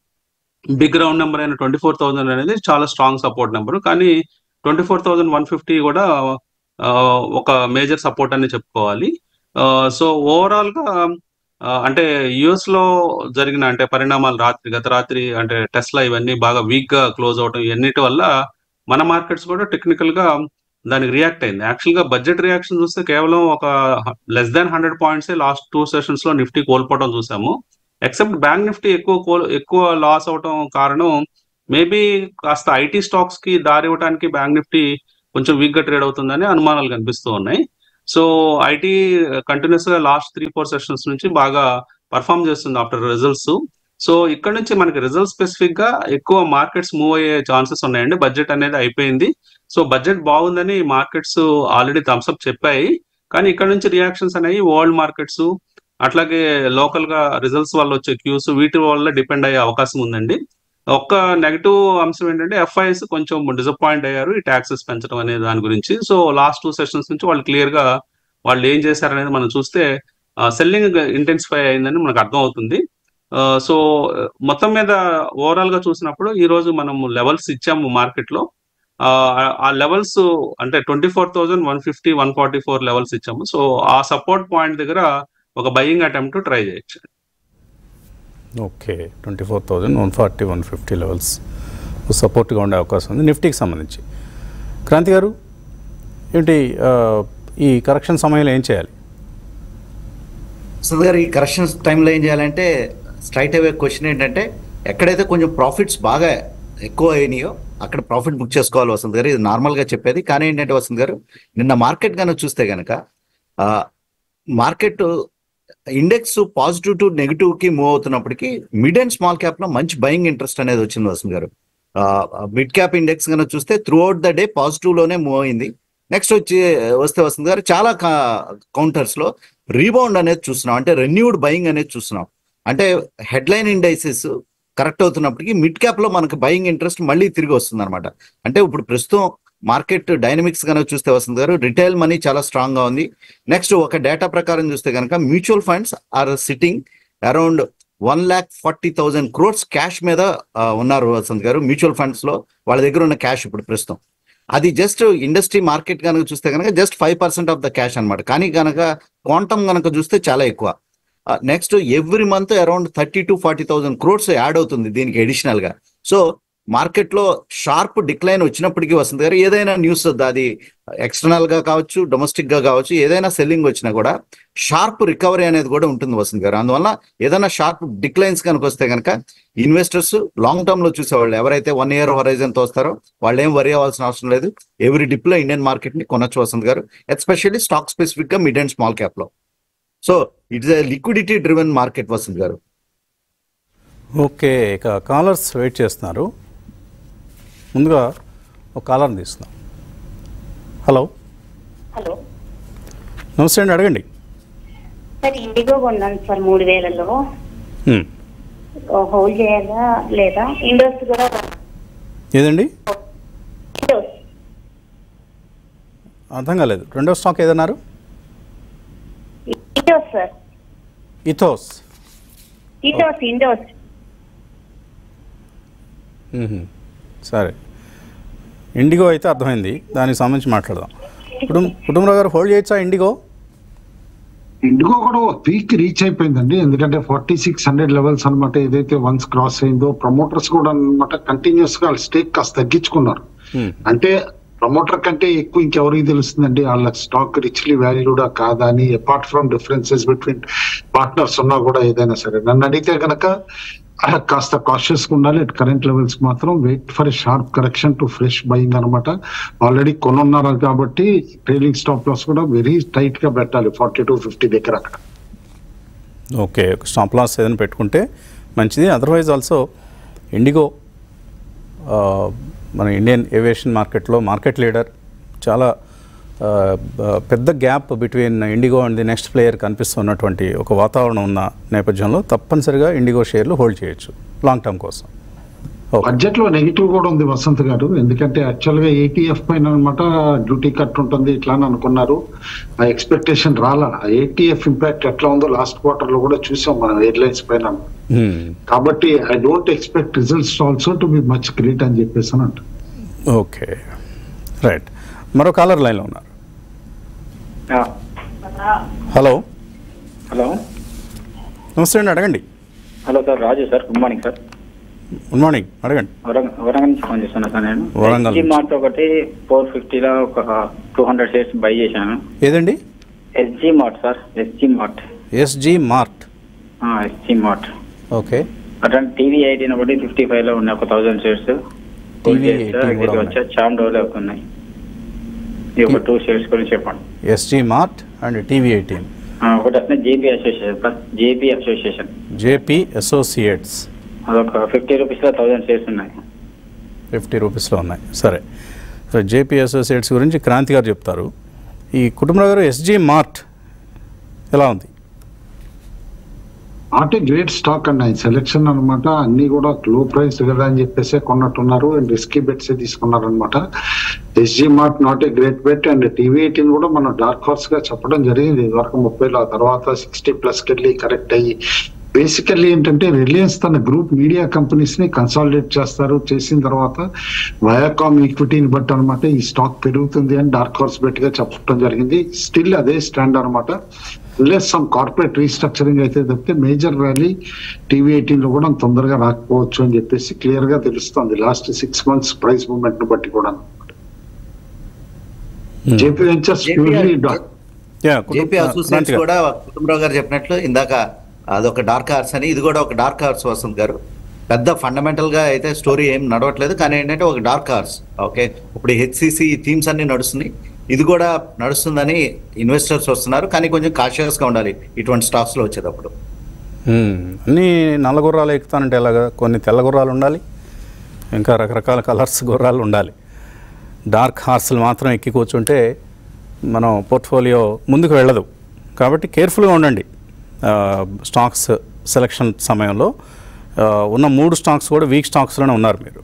బిగ్ రౌండ్ నెంబర్ అయిన ట్వంటీ ఫోర్ థౌసండ్ అనేది చాలా స్ట్రాంగ్ సపోర్ట్ నెంబర్ కానీ twenty four thousand one fifty కూడా ఆ, ఒక మేజర్ సపోర్ట్ అని చెప్పుకోవాలి సో ఓవరాల్ గా ఆ, అంటే యుఎస్ లో జరిగిన అంటే పరిణామాలు రాత్రి గత రాత్రి అంటే టెస్లా ఇవన్నీ బాగా వీక్ గా క్లోజ్ అవడం ఇవన్నిటి వల్ల మన మార్కెట్స్ కూడా టెక్నికల్ గా దానికి రియాక్ట్ అయింది యాక్చువల్ గా బడ్జెట్ రియాక్షన్ చూస్తే కేవలం ఒక less than hundred points last two sessions లో నిఫ్టీ కోల్పోవడం చూసాము ఎక్సెప్ట్ బ్యాంక్ నిఫ్టీ ఎక్కువ కోల్ ఎక్కువ లాస్ అవటం కారణం మేబీ కాస్త ఐటీ స్టాక్స్ కి దారి ఇవ్వడానికి బ్యాంక్ నిఫ్టీ కొంచెం వీక్ గా ట్రేడ్ అవుతుందని అనుమానాలు కనిపిస్తూ ఉన్నాయి సో ఐటీ కంటిన్యూస్ గా లాస్ట్ త్రీ ఫోర్ సెషన్స్ నుంచి బాగా పర్ఫామ్ చేస్తుంది ఆఫ్టర్ రిజల్ట్స్ సో ఇక్కడ నుంచి మనకి రిజల్ట్ స్పెసిఫిక్ గా ఎక్కువ మార్కెట్స్ మూవ్ అయ్యే ఛాన్సెస్ ఉన్నాయండి బడ్జెట్ అనేది అయిపోయింది సో బడ్జెట్ బాగుందని మార్కెట్స్ ఆల్రెడీ థమ్స్అప్ చెప్పాయి కానీ ఇక్కడ నుంచి రియాక్షన్స్ అనేవి వరల్డ్ మార్కెట్స్ అట్లాగే లోకల్ గా రిజల్ట్స్ వల్ల వచ్చే క్యూస్ వీటి వల్ల డిపెండ్ అయ్యే అవకాశం ఉందండి ఒక్క నెగటివ్ అంశం ఏంటంటే ఎఫ్ఐఎస్ కొంచెం డిసప్పాయింట్ అయ్యారు ఈ ట్యాక్సెస్ పెంచడం అనే దాని గురించి సో లాస్ట్ టూ సెషన్స్ నుంచి వాళ్ళు క్లియర్ గా వాళ్ళు ఏం చేశారనేది మనం చూస్తే సెల్లింగ్ ఇంటెన్సిఫై అయిందని మనకు అర్థం అవుతుంది సో మొత్తం మీద ఓవరాల్ గా చూసినప్పుడు ఈ రోజు మనం లెవెల్స్ ఇచ్చాము మార్కెట్ లో ఆ, ఆ లెవెల్స్ అంటే twenty four thousand one fifty one forty four levels ఇచ్చాము సో ఆ సపోర్ట్ పాయింట్ దగ్గర ఒక బయింగ్ అటెంప్ట్ ట్రై చేయొచ్చు okay twenty four thousand one forty one fifty levels సపోర్ట్గా ఉండే అవకాశం ఉంది నిఫ్టీకి సంబంధించి క్రాంతి గారు ఏంటి ఆ, ఈ కరెక్షన్ సమయంలో ఏం చేయాలి సుధా గారు ఈ కరెక్షన్ టైంలో ఏం చేయాలంటే స్ట్రైట్ అవే క్వశ్చన్ ఏంటంటే ఎక్కడైతే కొంచెం ప్రాఫిట్స్ బాగా ఎక్కువ అయినాయో అక్కడ ప్రాఫిట్ బుక్ చేసుకోవాలి వసంత్ గారు ఇది నార్మల్గా చెప్పేది కానీ ఏంటంటే వసంత్ గారు నిన్న మార్కెట్ కనుక చూస్తే కనుక market index positive to negative కి మూవ్ అవుతున్నప్పటికీ మిడ్ అండ్ స్మాల్ క్యాప్ లో మంచి బయింగ్ ఇంట్రెస్ట్ అనేది వచ్చింది వసంత్ గారు మిడ్ క్యాప్ ఇండెక్స్ కనుక చూస్తే throughout the day positive లోనే మూవ్ అయింది నెక్స్ట్ వచ్చి వస్తే వసంత్ గారు చాలా కౌంటర్స్ లో రీబౌండ్ అనేది చూస్తున్నాం అంటే రెన్యూడ్ బయింగ్ అనేది చూస్తున్నాం అంటే హెడ్లైన్ ఇండైసెస్ కరెక్ట్ అవుతున్నప్పటికీ మిడ్ క్యాప్ లో మనకు బయింగ్ ఇంట్రెస్ట్ మళ్ళీ తిరిగి వస్తుంది అనమాట అంటే ఇప్పుడు ప్రస్తుతం మార్కెట్ డైనమిక్స్ కనుక చూస్తే వస్తుంది గారు రిటైల్ మనీ చాలా స్ట్రాంగ్ గా ఉంది నెక్స్ట్ ఒక డేటా ప్రకారం చూస్తే కనుక mutual funds are sitting around one lakh forty thousand crores cash మీద ఆ, ఉన్నారు వసంత్ గారు మ్యూచువల్ ఫండ్స్ లో వాళ్ళ దగ్గర ఉన్న క్యాష్ ఇప్పుడు ప్రస్తుతం అది జస్ట్ ఇండస్ట్రీ మార్కెట్ కనుక చూస్తే కనుక just five percent of the cash అన్నమాట కానీ కనుక క్వాంటమ్ కనుక చూస్తే చాలా ఎక్కువ next every month around thirty to forty thousand crores add అవుతుంది దీనికి అడిషనల్ గా సో మార్కెట్ లో షార్ప్ డిక్లైన్ వచ్చినప్పటికీ వస్తుంది గారు ఏదైనా న్యూస్ అది ఎక్స్టర్నల్ గా కావచ్చు డొమెస్టిక్ గా కావచ్చు ఏదైనా సెల్లింగ్ వచ్చినా కూడా షార్ప్ రికవరీ అనేది కూడా ఉంటుంది వసంత్ గారు అందువల్ల ఏదైనా షార్ప్ డిక్లైన్స్ కనుక వస్తే కనుక ఇన్వెస్టర్స్ లాంగ్ టర్మ్ లో చూసేవాళ్ళు ఎవరైతే వన్ ఇయర్ హొరైజన్ తో వస్తారో వాళ్ళు ఏం వరి అవ్వాల్సిన అవసరం లేదు ఎవ్రీ డిప్ లో ఇండియన్ మార్కెట్ ని కొనొచ్చు Vasanth garu especially stock specific గా మిడ్ అండ్ స్మాల్ క్యాప్ లో so it's liquidity driven market Vasanth garu okay ఇక కాలర్స్ వెయిట్ చేస్తున్నారు ముందుగా ఒక కాలర్ని తీసుకుందాం హలో హలో నమస్తే అండి అడగండి సార్ ఇండిగో కొన్నాను సార్ మూడు వేలలో హ్మ్. హోల్డ్ చేయాలా లేదా ఇండోస్ కూడా ఏదండి ఇండోస్ అర్థం కాలేదు రెండో స్టాక్ ఏదన్నారు ఇండోస్ సార్ ఇథోస్ ఇండోస్ ఇండోస్ మ్మ్. సరే ఇండిగో అయితే అర్థమైంది దానికి సంబంధించి మాట్లాడదాం కుటుంబ కుటుంబరావు గారు హోల్డ్ చేయొచ్చా ఇండిగో ఇండిగో కూడా పీక్ రీచ్ అయిపోయిందండి ఎందుకంటే ఫార్టీ సిక్స్ హండ్రెడ్ లెవెల్స్ అనమాట ఏదైతే వన్స్ క్రాస్ అయిందో ప్రమోటర్స్ కూడా అనమాట కంటిన్యూస్ గా స్టేక్ కాస్త తగ్గించుకున్నారు హ్మ్. అంటే ప్రమోటర్ కంటే ఎక్కువ ఇంకెవరికి తెలుస్తుందండి వాళ్ళ స్టాక్ రిచ్లీ వాల్యూడా కాదా అని apart from differences between partners ఉన్నా కూడా ఏదైనా సరే నన్ను అడిగితే కనుక కాస్త కాషియస్ గా ఉండాలి అట్ కరెంట్ లెవెల్స్ మాత్రం wait for sharp correction to fresh buying అనమాట ఆల్రెడీ కొనున్నారు కాబట్టి ట్రైలింగ్ స్టాప్ లాస్ కూడా వెరీ టైట్ గా పెట్టాలి ఫార్టీ టు ఫిఫ్టీ దగ్గర అక్కడ ఓకే ఒక స్టాప్ లాస్ ఏదైనా పెట్టుకుంటే మంచిది అదర్వైజ్ ఆల్సో ఇండిగో ఆ, మన ఇండియన్ ఏవియేషన్ మార్కెట్లో మార్కెట్ లీడర్ చాలా ఆ, బ- పెద్ద gap between IndiGo and the next player కనిపిస్తున్నటువంటి ఒక వాతావరణం ఉన్న నేపథ్యంలో తప్పనిసరిగా ఇండిగో షేర్లు హోల్డ్ చేయొచ్చు లాంగ్ టర్మ్ కోసం ఓకే బడ్జెట్ లో నెగిటివ్ కూడా ఉంది వసంత్ గారు ఎందుకంటే యాక్చువల్ గా ఏటీఎఫ్ పైన అనమాట డ్యూటీ కట్ ఉంటుంది ఇట్లా అని అనుకున్నారు ఆ ఎక్స్పెక్టేషన్ రాలా ఆ ఏటీఎఫ్ ఇంపాక్ట్ ఎట్లా ఉందో లాస్ట్ క్వార్టర్ లో కూడా చూసాం మనం ఎయిర్లైన్స్ పైన హ్మ్. కాబట్టి I don't expect results also to be much great అని చెప్పేసి అని అంట ఓకే రైట్ మరో కాలర్ లైన్లో ఉన్నారు హలో హలో నమస్తే అండి అడగండి hello sir Raju sir good morning sir good morning అడగండి వరంగల్ వరంగల్ నుంచి ఫోన్ చేస్తున్నా సార్ నేను వరంగల్ ఎస్జీ మార్ట్ ఒకటి ఫోర్ ఫిఫ్టీలో ఒక టూ హండ్రెడ్ షేర్స్ బై చేశాను ఏదండి SG mart sir SG mart SG mart SG mart okay అట్లాంటి టీవీ ఎయిటీన్ ఒకటి ఫిఫ్టీ ఫైవ్ లో ఉన్నాయి ఒక థౌసండ్ షేర్స్ TV 18 కూడా వచ్చా చాలా రోజులు అవుతున్నాయి ఈ ఒక టూ షేర్స్ గురించి చెప్పండి SG mart and TV eighteen ఆ, ఒకటి అట్లనే JP association plus JP association JP associates అదొక ఫిఫ్టీ రూపీస్ లో థౌసండ్ షేర్స్ ఉన్నాయి ఫిఫ్టీ రూపీస్లో ఉన్నాయి సరే సో జేపీ అసోసియేట్స్ గురించి క్రాంతి గారు చెప్తారు ఈ కుటుంబరావు గారు ఎస్జీ మార్ట్ ఎలా ఉంది నాట్ ఏ గ్రేట్ స్టాక్ అండి ఆయన సెలెక్షన్ అనమాట అన్ని కూడా లో ప్రైస్ కదా అని చెప్పేసి కొన్నట్టున్నారు అండ్ రిస్కీ బెట్స్ తీసుకున్నారు అనమాట SG mart not a great bet and TV eighteen కూడా మనం డార్క్ హార్స్ గా చెప్పడం జరిగింది ఇదివరకు ముప్పై ఆ తర్వాత సిక్స్టీ ప్లస్ కి వెళ్ళి కరెక్ట్ అయ్యి బేసికల్లీ ఏంటంటే రిలయన్స్ తన గ్రూప్ మీడియా కంపెనీస్ ని కన్సాలిడేట్ చేస్తారు చేసిన తర్వాత వయాకామ్ ఈక్విటీని బట్టి అనమాట ఈ స్టాక్ పెరుగుతుంది అని డార్క్ హార్స్ బెట్ గా చెప్పడం జరిగింది స్టిల్ అదే స్టాండ్ అనమాట రిలయన్స్ సమ్ కార్పొరేట్ రీస్ట్రక్చరింగ్ అయితే తప్పితే మేజర్ ర్యాలీ టీవీ ఎయిటీన్ లో కూడా అంత తొందరగా రాకపోవచ్చు అని చెప్పేసి క్లియర్ గా తెలుస్తుంది last six months price movement ను బట్టి కూడా జేపీ వెంచర్స్ JP ప్యూర్లీ యా జేపీ అసోసియేట్స్ కూడా కుటుంబరావు గారు చెప్పినట్లు ఇందాక అదొక డార్క్ హార్స్ అని ఇది కూడా ఒక డార్క్ హార్స్ వసంత్ గారు పెద్ద ఫండమెంటల్ గా అయితే స్టోరీ ఏం నడవట్లేదు కానీ ఏంటంటే ఒక డార్క్ హార్స్ ఓకే ఇప్పుడు హెచ్సిసి థీమ్స్ అన్ని నడుస్తున్నాయి ఇది కూడా నడుస్తుందని ఇన్వెస్టర్స్ వస్తున్నారు కానీ కొంచెం కాషియస్ గా ఉండాలి ఇటువంటి స్టాక్స్ లో వచ్చేటప్పుడు మ్మ్. అన్నీ నల్ల గుర్రాలు ఎక్కుతానంటే ఎలాగా కొన్ని తెల్ల గుర్రాలు ఉండాలి ఇంకా రకరకాల కలర్స్ గుర్రాలు ఉండాలి డార్క్ హార్స్లు మాత్రం ఎక్కి కూర్చుంటే మనం పోర్ట్ఫోలియో ముందుకు వెళ్ళదు కాబట్టి కేర్ఫుల్గా ఉండండి ఆ, స్టాక్స్ సెలక్షన్ సమయంలో ఆ, ఉన్న మూడు స్టాక్స్ కూడా వీక్ స్టాక్స్లోనే ఉన్నారు మీరు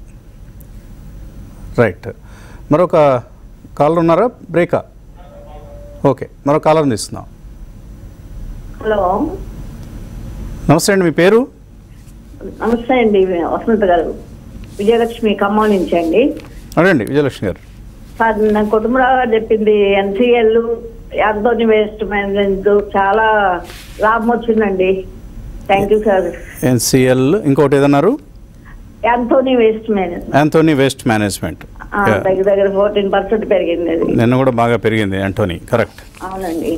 రైట్ మరొక కాలర్ ఉన్నారా బ్రేకా ఓకే మరొక కాలర్ని ఇస్తున్నాం హలో నమస్తే అండి మీ పేరు నమస్తే అండి వసంత్ గారు విజయలక్ష్మి ఖమ్మం నుంచి అండి అడండి విజయలక్ష్మి గారు సార్ నా కుటుంబరావు గారు చెప్పింది ఎన్సీఎల్ యాంతోని వేస్ట్ మేనేజ్మెంట్ చాలా లాభం వచ్చిందండి థ్యాంక్ యూ సార్ ఎన్సిఎల్ ఇంకోటి ఏదన్నారు Antony waste management Antony waste management దగ్గర దగ్గర ఫోర్టీన్ పర్సెంట్ పెరిగింది అది నిన్న కూడా బాగా పెరిగింది యాంటోనీ కరెక్ట్ అవునండి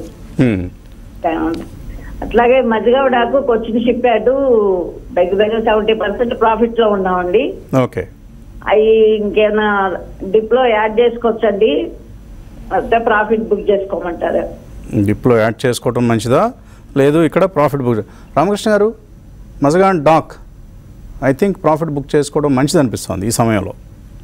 అట్లాగే మధ్యగౌడకు కొచ్చిన్ షిప్ యార్డు దగ్గర దగ్గర సెవెంటీ పర్సెంట్ ప్రాఫిట్ లో ఉన్నామండి ఓకే అవి ఇంకేమైనా డిప్లో యాడ్ చేసుకోవచ్చండి అయితే ప్రాఫిట్ బుక్ చేసుకోమంటారు డిప్లో యాడ్ చేసుకోవటం మంచిదా లేదు ఇక్కడ profit book Ramakrishna garu Mazagon dock I think profit book చేసుకోవడం మంచిది అనిపిస్తుంది ఈ సమయంలో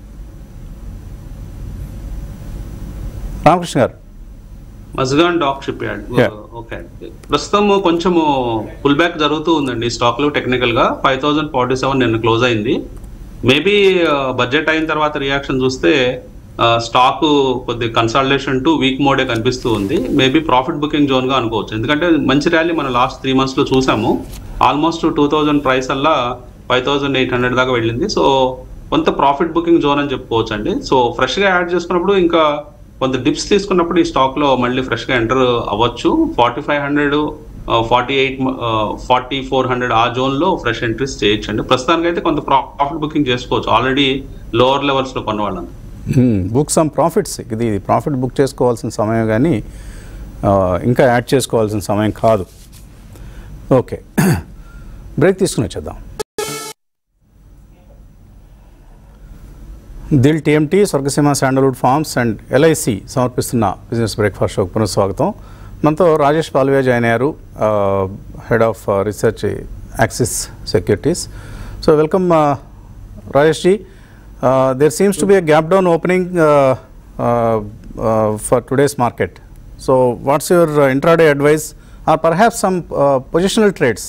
Ramakrishna garu Mazagon dock shipyard Yeah. Okay ప్రస్తుతం కొంచెము పుల్ బ్యాక్ జరుగుతూ ఉందండి స్టాక్ లో టెక్నికల్ గా ఫైవ్ థౌసండ్ ఫార్టీ సెవెన్ నిన్న క్లోజ్ అయింది మేబీ బడ్జెట్ అయిన తర్వాత రియాక్షన్ చూస్తే స్టాక్ కొద్ది కన్సల్టేషన్ టు వీక్ మోడే కనిపిస్తూ ఉంది మేబీ ప్రాఫిట్ బుకింగ్ జోన్ గా అనుకోవచ్చు ఎందుకంటే మంచి ర్యాలీ మనం లాస్ట్ త్రీ మంత్స్ లో చూసాము ఆల్మోస్ట్ టూ థౌజండ్ ప్రైస్ అల్లా ఫైవ్ థౌసండ్ ఎయిట్ హండ్రెడ్ దాకా వెళ్ళింది సో కొంత ప్రాఫిట్ బుకింగ్ జోన్ అని చెప్పుకోవచ్చు అండి సో ఫ్రెష్ గా యాడ్ చేసుకున్నప్పుడు ఇంకా కొంత డిప్స్ తీసుకున్నప్పుడు ఈ స్టాక్ లో మళ్ళీ ఫ్రెష్ గా ఎంటర్ అవ్వచ్చు forty five hundred forty eight forty four hundred ఆ జోన్ లో ఫ్రెష్ ఎంట్రీస్ చేయొచ్చు అండి ప్రస్తుతానికి అయితే కొంత ప్రాఫిట్ బుకింగ్ చేసుకోవచ్చు ఆల్రెడీ లోవర్ లెవెల్స్ లో కొన్న వాళ్ళని బుక్ సమ్ ప్రాఫిట్స్ ఇది ఇది ప్రాఫిట్ బుక్ చేసుకోవాల్సిన సమయం కానీ ఆ, ఇంకా యాడ్ చేసుకోవాల్సిన సమయం కాదు ఓకే బ్రేక్ తీసుకుని వచ్చేద్దాం Dil TMT Swargaseema sandalwood farms and LIC సమర్పిస్తున్న బిజినెస్ బ్రేక్ఫాస్ట్ షోకి పునఃస్వాగతం మనతో రాజేష్ పాల్వే జాయిన్ అయ్యారు head of research Axis securities so welcome Rajesh ji there seems to be a gap down opening uh, uh, uh, for today's market. So what's your uh, intraday advice or perhaps some uh, positional trades?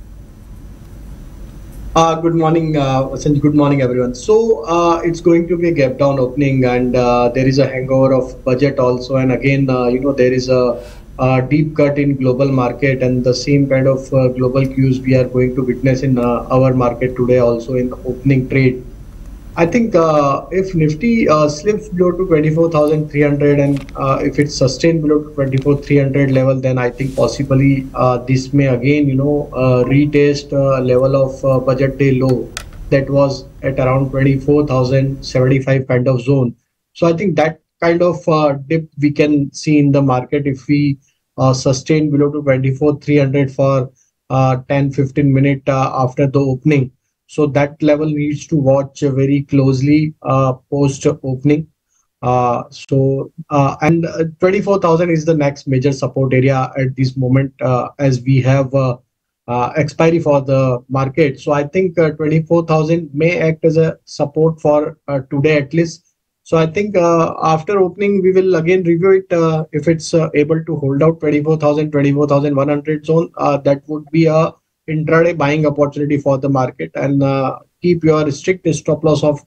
Uh, good morning, uh, Sanjay. Good morning, everyone. So uh, it's going to be a gap down opening, and uh, there is a hangover of budget also. And again, uh, you know, there is a, a deep cut in global market, and the same kind of uh, global cues we are going to witness in uh, our market today also in the opening trade. I think uh, if Nifty uh, slips below to 24,300 and uh, if it's sustained below to 24,300 level, then I think possibly uh, this may again, you know, uh, retest uh, level of uh, budget day low that was at around 24,075 kind of zone. So I think that kind of uh, dip we can see in the market if we uh, sustain below to 24,300 for uh, 10 15 minute uh, after the opening. So that level needs to watch uh, very closely uh, post opening. Uh, so uh, and uh, 24,000 is the next major support area at this moment uh, as we have uh, uh, expiry for the market. So I think uh, 24,000 may act as a support for uh, today at least. So I think uh, after opening we will again review it uh, if it's uh, able to hold out 24,000 24,100 zone. Uh, that would be a intraday buying opportunity for the market and uh, keep your strict stop loss of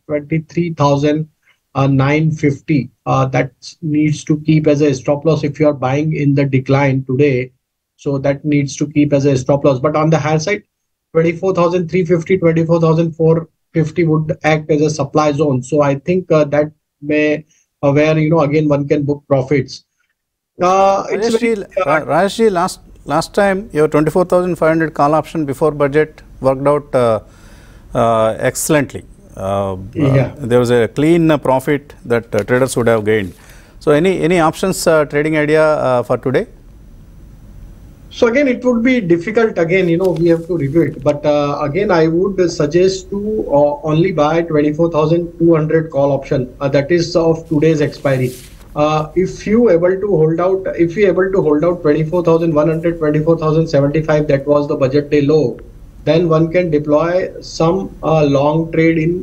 23,950. Uh, that needs to keep as a stop loss if you are buying in the decline today. So that needs to keep as a stop loss. But on the higher side, 24,350, 24,450 would act as a supply zone. So I think uh, that may uh, where you know again one can book profits. Uh, it's Rajesh very, ji, uh, Ra- Rajesh ji, last last time your 24,500 call option before budget worked out uh, uh, excellently. Uh, Yeah. uh, there was a clean uh, profit that uh, traders would have gained. So any any options uh, trading idea uh, for today? So again, it would be difficult. Again, you know, we have to review it. But uh, again, I would suggest to uh, only buy 24,200 call option. Uh, that is of today's expiry. Uh, if you able to hold out, if you able to hold out 24,100, 24,075, that was the budget day low, then one can deploy some uh, long trade in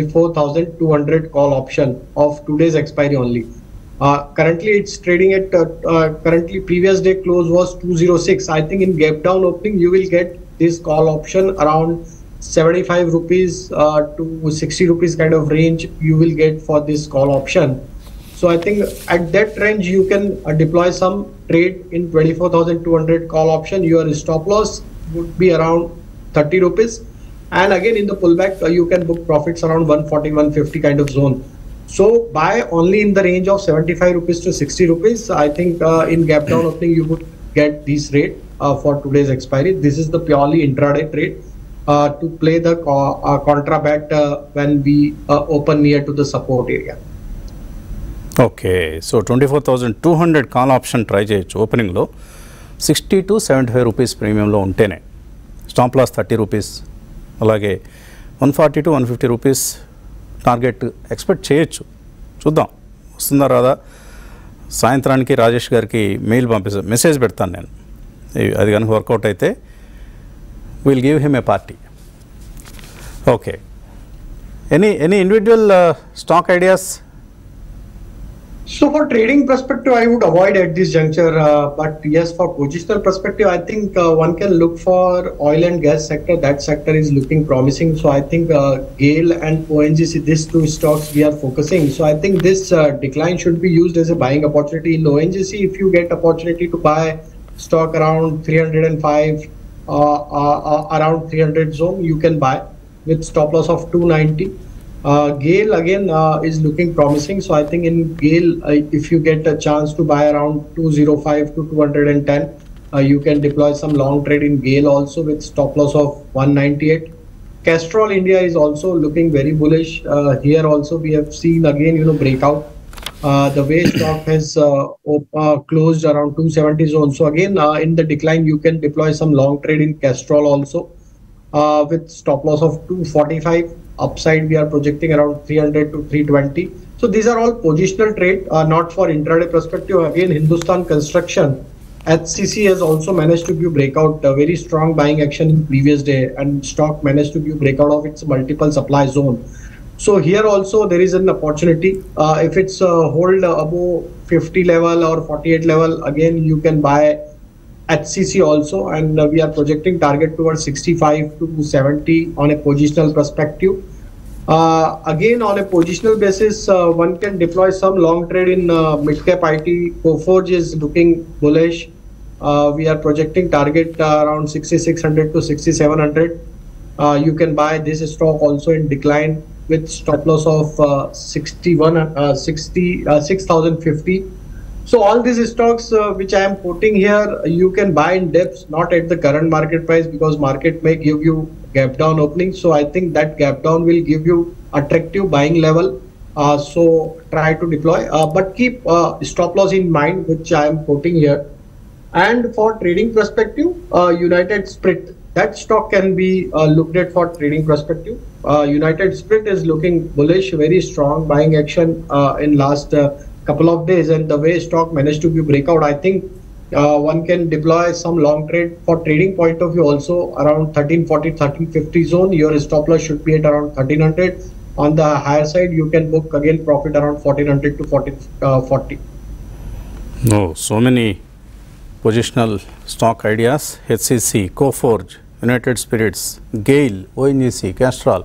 24,200 call option of today's expiry only. Uh, currently, it's trading at uh, uh, currently previous day close was 206. I think in gap down opening, you will get this call option around 75 rupees uh, to 60 rupees kind of range. You will get for this call option. So I think at that range, you can uh, deploy some trade in 24,200 call option. Your stop loss would be around 30 rupees. And again, in the pullback, uh, you can book profits around 140, 150 kind of zone. So buy only in the range of 75 rupees to 60 rupees. I think uh, in gap down opening you would get this rate uh, for today's expiry. This is the purely intraday trade uh, to play the co- uh, contra bet uh, when we uh, open near to the support area. Okay so twenty four thousand two hundred call option try చేయొచ్చు ఓపెనింగ్లో sixty to seventy five rupees ప్రీమియంలో ఉంటేనే stop loss thirty rupees అలాగే one forty to one fifty rupees target expect చేయొచ్చు చూద్దాం వస్తుందా రాదా సాయంత్రానికి రాజేష్ గారికి మెయిల్ పంపిస్తా మెసేజ్ పెడతాను నేను ఇ- అది కనుక వర్కౌట్ అయితే will give him a party okay any any individual stock ideas So for trading perspective, I would avoid at this juncture. Uh, but yes, for positional perspective, I think uh, one can look for oil and gas sector. That sector is looking promising. So I think uh, GAIL and ONGC, these two stocks we are focusing. So I think this uh, decline should be used as a buying opportunity in ONGC. If you get opportunity to buy stock around 305, uh, uh, uh, around 300 zone, you can buy with stop loss of 290. Uh, Gale again uh, is looking promising. So I think in Gale, uh, if you get a chance to buy around 205 to 210, uh, you can deploy some long trade in Gale also with stop loss of 198. Castrol India is also looking very bullish. Uh, here also we have seen again, you know, breakout. Uh, the way stock has uh, op- uh, closed around 270 zone. So again, uh, in the decline, you can deploy some long trade in Castrol also uh, with stop loss of 245. Upside, we are projecting around 300 to 320. So these are all positional trade, uh, not for intraday perspective. Again, Hindustan Construction, HCC has also managed to give breakout, a very strong buying action in previous day, and stock managed to give breakout of its multiple supply zone. So here also there is an opportunity. Uh, if it's uh, hold above 50 level or 48 level, again you can buy HCC also, and uh, we are projecting target towards 65 to 70 on a positional perspective. Uh, again, on a positional basis, uh, one can deploy some long trade in uh, mid-cap IT. Coforge is looking bullish. Uh, we are projecting target uh, around 6600 to 6700. Uh, you can buy this stock also in decline with stop loss of uh, 61, uh, 60, uh, 6050. So all these stocks uh, which I am quoting here, you can buy in depths, not at the current market price because market may give you gap down opening. So I think that gap down will give you attractive buying level. Uh, so try to deploy, uh, but keep uh, stop loss in mind, which I am quoting here. And for trading perspective, uh, United Sprit, that stock can be uh, looked at for trading perspective. Uh, United Sprit is looking bullish, very strong buying action uh, in last uh, couple of days, and the way stock managed to be breakout, I think uh, one can deploy some long trade for trading point of view also around 1340, 1350 zone. Your stop loss should be at around 1300. On the higher side, you can book again profit around 1400 to 1440. No, so many positional stock ideas HCC, Coforge, United Spirits GAIL ONGC Castrol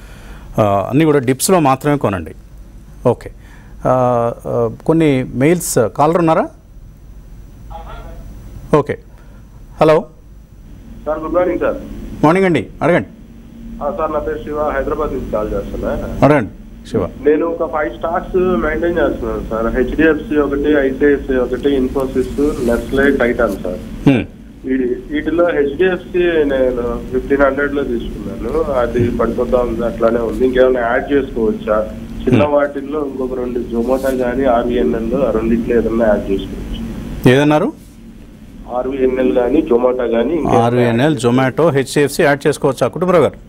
అన్నీ కూడా డిప్స్లో మాత్రమే కొనండి okay ఆ, ఆ, కొన్ని mails caller ఉన్నారా okay hello sir good morning sir morning అండి అడగండి ఆ, సార్ నా పేరు శివ హైదరాబాద్ నుంచి కాల్ చేస్తున్నా అడగండి శివ నేను ఒక ఫైవ్ స్టాక్స్ మెయింటైన్ చేస్తున్నాను సార్ హెచ్డిఎఫ్సి ఒకటి ఐసిఐసిఐ ఒకటి ఇన్ఫోసిస్ నెస్లే టైటాన్ సార్ హ్మ్. వీటి- వీటిలో హెచ్డిఎఫ్సి నేను ఫిఫ్టీన్ హండ్రెడ్ లో తీసుకున్నాను అది పడిపోతా ఉంది అట్లానే ఉంది ఇంకేమైనా యాడ్ చేసుకోవచ్చా చిన్న వాటిల్లో ఇంకొక రెండు జొమాటో కానీ ఆర్వీఎన్ఎల్ రెండిట్లో ఏదైనా యాడ్ చేసుకోవచ్చు ఏదన్నారు ఆర్వీఎన్ఎల్ కానీ జొమాటో కానీ ఆర్వీఎన్ఎల్ జొమాటో హెచ్డిఎఫ్సి యాడ్ చేసుకోవచ్చా కుటుంబరావు గారు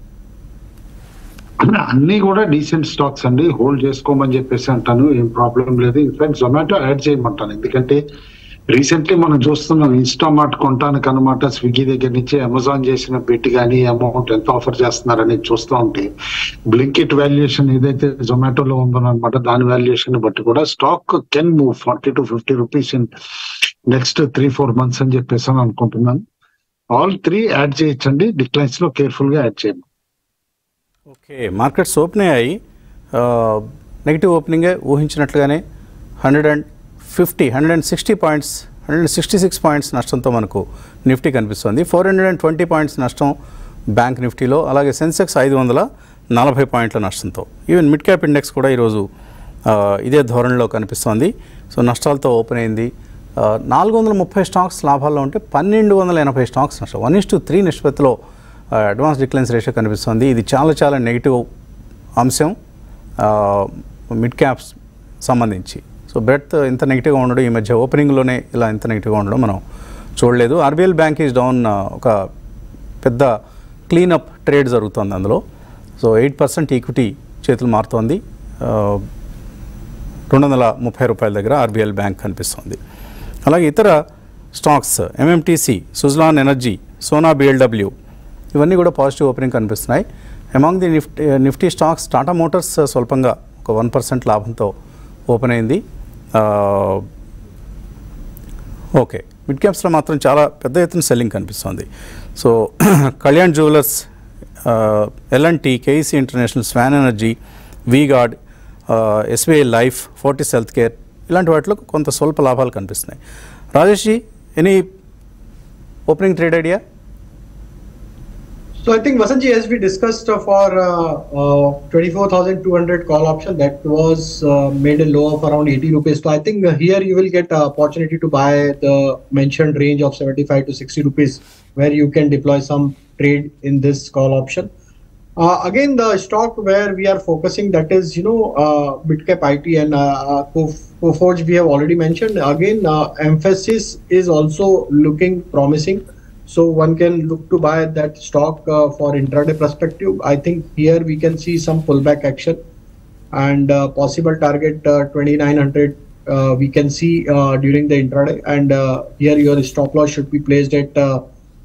అన్ని కూడా డీసెంట్ స్టాక్స్ అండి హోల్డ్ చేసుకోమని చెప్పేసి అంటాను ఏం ప్రాబ్లం లేదు ఇన్ఫాక్ట్ జొమాటో యాడ్ చేయమంటాను ఎందుకంటే రీసెంట్లీ మనం చూస్తున్నాం ఇన్స్టామార్ట్ కొనటానికి అనమాట స్విగ్గీ దగ్గర నుంచి అమెజాన్ చేసిన బిట్ కానీ అమౌంట్ ఎంత ఆఫర్ చేస్తున్నారని చూస్తూ ఉంటే బ్లింకిట్ వాల్యుయేషన్ ఏదైతే జొమాటోలో ఉందో అనమాట దాని వాల్యుయేషన్ బట్టి కూడా stock can move forty to fifty rupees in next three four months అని చెప్పేసి అని అనుకుంటున్నాను ఆల్ త్రీ యాడ్ చేయొచ్చండి డిక్లైన్స్ లో కేర్ఫుల్ గా యాడ్ చేయండి ఓకే మార్కెట్స్ ఓపెన్ అయ్యాయి నెగిటివ్ ఓపెనింగే ఊహించినట్లుగానే hundred and fifty hundred and sixty points hundred and sixty six points నష్టంతో మనకు నిఫ్టీ కనిపిస్తుంది four hundred and twenty points నష్టం బ్యాంక్ నిఫ్టీలో అలాగే సెన్సెక్స్ ఐదు వందల నలభై పాయింట్ల నష్టంతో ఈవెన్ మిడ్ క్యాప్ ఇండెక్స్ కూడా ఈరోజు ఆ, ఇదే ధోరణిలో కనిపిస్తోంది సో నష్టాలతో ఓపెన్ అయింది నాలుగు వందల ముప్పై స్టాక్స్ లాభాల్లో ఉంటే పన్నెండు వందల ఎనభై స్టాక్స్ నష్టం వన్ ఇస్ టు త్రీ నిష్పత్తిలో అడ్వాన్స్ డిక్లైన్స్ రేషియో కనిపిస్తుంది ఇది చాలా చాలా నెగిటివ్ అంశం ఆ, మిడ్ క్యాప్స్ సంబంధించి సో బ్రెడ్త్ ఇంత నెగిటివ్గా ఉండడం ఈ మధ్య ఓపెనింగ్లోనే ఇలా ఇంత నెగిటివ్గా ఉండడం మనం చూడలేదు ఆర్బీఎల్ బ్యాంక్ ఈజ్ డౌన్ ఒక పెద్ద క్లీనప్ ట్రేడ్ జరుగుతుంది అందులో సో ఎయిట్ పర్సెంట్ ఈక్విటీ చేతులు మారుతోంది ఆ, రెండు వందల ముప్పై రూపాయల దగ్గర ఆర్బీఎల్ బ్యాంక్ కనిపిస్తుంది అలాగే ఇతర stocks MMTC Suzlon energy Sona BLW ఇవన్నీ కూడా పాజిటివ్ ఓపెనింగ్ కనిపిస్తున్నాయి among the Nifty Nifty stocks Tata Motors స్వల్పంగా ఒక వన్ పర్సెంట్ లాభంతో ఓపెన్ అయింది ఆ, ఓకే మిడ్ క్యాప్స్లో మాత్రం చాలా పెద్ద ఎత్తున సెల్లింగ్ కనిపిస్తుంది so Kalyan Jewellers LNT KEC International Swan Energy V Guard SBI Life Fortis Health Care ఇలాంటి వాటిలో కొంత స్వల్ప లాభాలు కనిపిస్తున్నాయి Rajesh ji any opening trade idea So I think Vasanji, as we discussed uh, for uh, uh, 24,200 call option, that was uh, made a low of around 80 rupees. So I think uh, here you will get uh, opportunity to buy the mentioned range of 75 to 60 rupees, where you can deploy some trade in this call option. Uh, again, the stock where we are focusing that is, you know, uh, Bitcap IT and uh, uh, Cof- Coforge we have already mentioned. Again, uh, emphasis is also looking promising. So one can look to buy that stock uh, for intraday perspective. I think here we can see some pullback action and uh, possible target uh, 2900 uh, we can see uh, during the intraday and uh, here your stop loss should be placed at uh,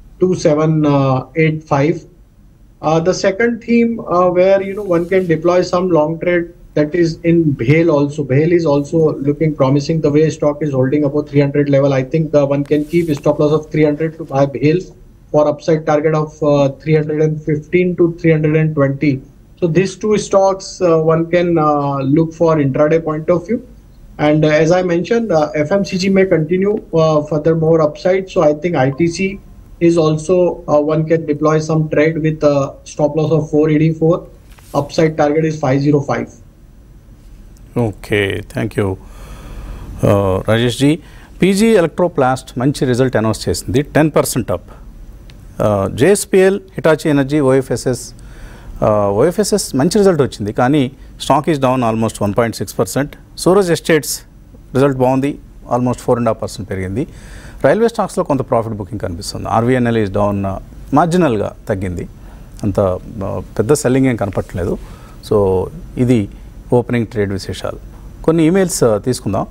2785 uh, the second theme uh, where you know one can deploy some long trade that is in Bhale also. Bhale is also looking promising. The way stock is holding about 300 level, I think the one can keep a stop loss of 300 to buy Bhale for upside target of uh, 315 to 320. So these two stocks uh, one can uh, look for intraday point of view. And uh, as I mentioned, uh, FMCG may continue uh, furthermore upside. So I think ITC is also uh, one can deploy some trade with a stop loss of 484. Upside target is 505. Okay thank you Rajesh ji PG Electroplast మంచి result announce చేసింది ten percent up JSPL Hitachi Energy OFSS OFSS మంచి result వచ్చింది కానీ stock is down almost one point six percent Suraj Estates result బాగుంది almost four and half percent పెరిగింది railway స్టాక్స్లో కొంత profit booking కనిపిస్తుంది ఆర్వీఎన్ఎల్ ఈజ్ డౌన్ మార్జినల్గా తగ్గింది అంత ఆ, పెద్ద సెల్లింగ్ ఏం కనపట్లేదు సో ఇది ఓపెనింగ్ ట్రేడ్ విశేషాలు కొన్ని ఈమెయిల్స్ ఆ, తీసుకుందాం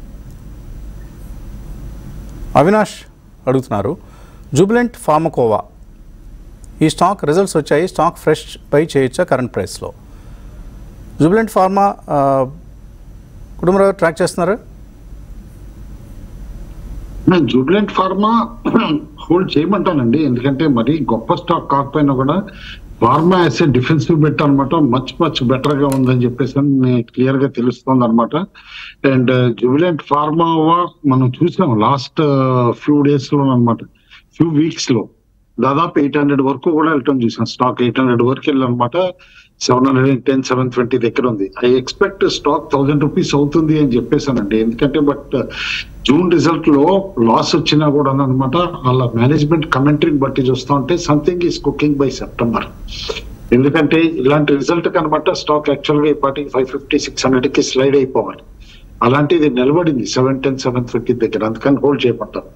అవినాష్ అడుగుతున్నారు జూబిలెంట్ ఫార్మకోవా ఈ స్టాక్ రిజల్ట్స్ వచ్చాయి స్టాక్ ఫ్రెష్ బై చేయొచ్చా కరెంట్ ప్రైస్లో జూబిలెంట్ ఫార్మా ఆ, కుటుంబరావు ట్రాక్ చేస్తున్నారు జూబ్లెంట్ ఫార్మా హోల్డ్ చేయమంటానండి ఎందుకంటే మరి గొప్ప స్టాక్ కాకపోయినా కూడా ఫార్మా యాజ్ డిఫెన్సివ్ బెట్ అనమాట మచ్ మచ్ బెటర్ గా ఉందని చెప్పేసి క్లియర్ గా తెలుస్తుంది అనమాట అండ్ జూబిలెంట్ ఫార్మా మనం చూసాం లాస్ట్ ఫ్యూ డేస్ లో అనమాట ఫ్యూ వీక్స్ లో దాదాపు ఎయిట్ హండ్రెడ్ వరకు కూడా వెళ్ళటం చూసాం స్టాక్ ఎయిట్ హండ్రెడ్ వరకు వెళ్ళనమాట seven hundred and ten seven twenty దగ్గర ఉంది I expect stock thousand rupees అవుతుంది అని చెప్పేసానండి ఎందుకంటే బట్ జూన్ రిజల్ట్ లో లాస్ వచ్చినా కూడా అనమాట వాళ్ళ మేనేజ్మెంట్ కమెంటరీని బట్టి చూస్తా ఉంటే something is cooking by September ఎందుకంటే ఇలాంటి రిజల్ట్ కనబట్ట స్టాక్ యాక్చువల్ గా ఇప్పటికి ఫైవ్ ఫిఫ్టీ సిక్స్ హండ్రెడ్ కి స్లైడ్ అయిపోవాలి అలాంటిది నిలబడింది సెవెన్ టెన్ సెవెన్ ట్వంటీ దగ్గర అందుకని హోల్డ్ చేయబడ్డారు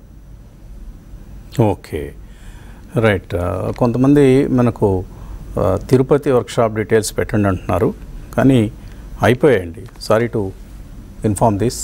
ఓకే రైట్ కొంతమంది మనకు ఆ, తిరుపతి వర్క్షాప్ డీటెయిల్స్ పెట్టండి అంటున్నారు కానీ అయిపోయాయండి sorry to inform this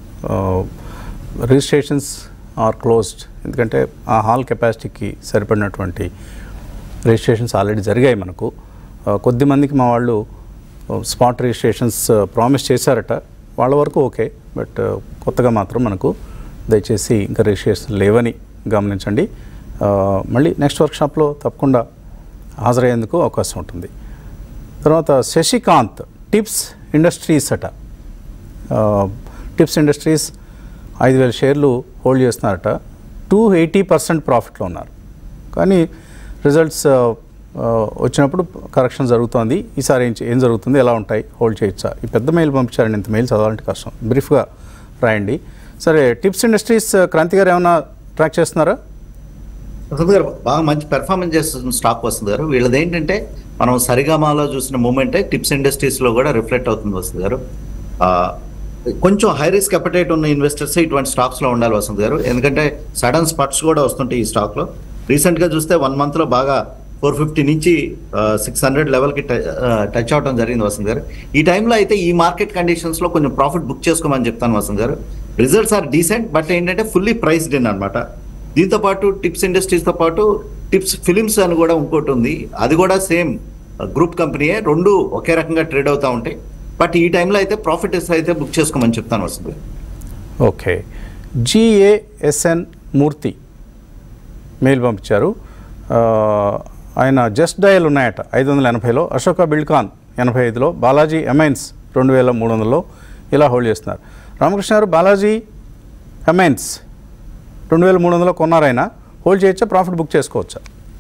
registrations are closed ఎందుకంటే ఆ హాల్ కెపాసిటీకి సరిపడినటువంటి రిజిస్ట్రేషన్స్ ఆల్రెడీ జరిగాయి మనకు ఆ, కొద్ది మందికి మా వాళ్ళు స్పాట్ రిజిస్ట్రేషన్స్ ప్రామిస్ చేశారట వాళ్ళ వరకు ఓకే బట్ కొత్తగా మాత్రం మనకు దయచేసి ఇంకా రిజిస్ట్రేషన్ లేవని గమనించండి ఆ, మళ్ళీ నెక్స్ట్ వర్క్షాప్లో తప్పకుండా హాజరయ్యేందుకు అవకాశం ఉంటుంది తర్వాత శశికాంత్ టిప్స్ ఇండస్ట్రీస్ అట ఆ, టిప్స్ ఇండస్ట్రీస్ ఐదు వేల షేర్లు హోల్డ్ చేస్తున్నారట టూ ఎయిటీ పర్సెంట్ ప్రాఫిట్లో ఉన్నారు కానీ రిజల్ట్స్ ఆ, ఆ, వచ్చినప్పుడు కరెక్షన్ జరుగుతోంది ఈసారి ఏం చే- ఏం జరుగుతుంది ఎలా ఉంటాయి హోల్డ్ చేయొచ్చా ఈ పెద్ద మెయిల్ పంపించారండి ఇంత మెయిల్ చదవాలంటే కష్టం బ్రీఫ్గా రాయండి సరే టిప్స్ ఇండస్ట్రీస్ క్రాంతి గారు ఏమైనా ట్రాక్ చేస్తున్నారా వసంత్ గారు బాగా మంచి పెర్ఫార్మెన్స్ చేస్తున్న స్టాక్ వస్తుంది గారు వీళ్ళది ఏంటంటే మనం సరిగమాలో చూసిన మూమెంటే టిప్స్ ఇండస్ట్రీస్ లో కూడా రిఫ్లెక్ట్ అవుతుంది వసంత్ గారు ఆ, కొంచెం హై రిస్క్ అపటైట్ ఉన్న ఇన్వెస్టర్స్ ఇటువంటి స్టాక్స్ లో ఉండాలి వసంత్ గారు ఎందుకంటే సడన్ స్పట్స్ కూడా వస్తుంటాయి ఈ స్టాక్ లో రీసెంట్ గా చూస్తే వన్ మంత్ లో బాగా ఫోర్ ఫిఫ్టీ నుంచి సిక్స్ హండ్రెడ్ లెవెల్ కి టచ్ అవడం జరిగింది వసంత్ గారు ఈ టైంలో అయితే ఈ మార్కెట్ కండిషన్స్ లో కొంచెం ప్రాఫిట్ బుక్ చేసుకోమని చెప్తాను వసంత్ గారు రిజల్ట్స్ ఆర్ డీసెంట్ బట్ ఏంటంటే ఫుల్లీ ప్రైస్డ్ ఇన్ అనమాట దీంతో పాటు టిప్స్ ఇండస్ట్రీస్ తో పాటు టిప్స్ ఫిలిమ్స్ అని కూడా ఇంకోటి ఉంది అది కూడా సేమ్ గ్రూప్ కంపెనీయే రెండు ఒకే రకంగా ట్రేడ్ అవుతా ఉంటాయి బట్ ఈ టైంలో అయితే ప్రాఫిట్ అయితే బుక్ చేసుకోమని చెప్తాను వస్తుంది ఓకే జిఏఎస్ఎన్ మూర్తి మెయిల్ పంపించారు ఆ, ఆయన జస్ట్ డయల్ ఉన్నాయట ఐదు వందల ఎనభైలో అశోక బిల్కాన్ ఎనభై ఐదులో బాలాజీ ఎమైన్స్ రెండు వేల మూడు వందలలో ఇలా హోల్డ్ చేస్తున్నారు రామకృష్ణ గారు బాలాజీ ఎమైన్స్ రెండు వేల మూడు వందలు కొన్నారు ఆయన హోల్డ్ చేయొచ్చా ప్రాఫిట్ బుక్ చేసుకోవచ్చా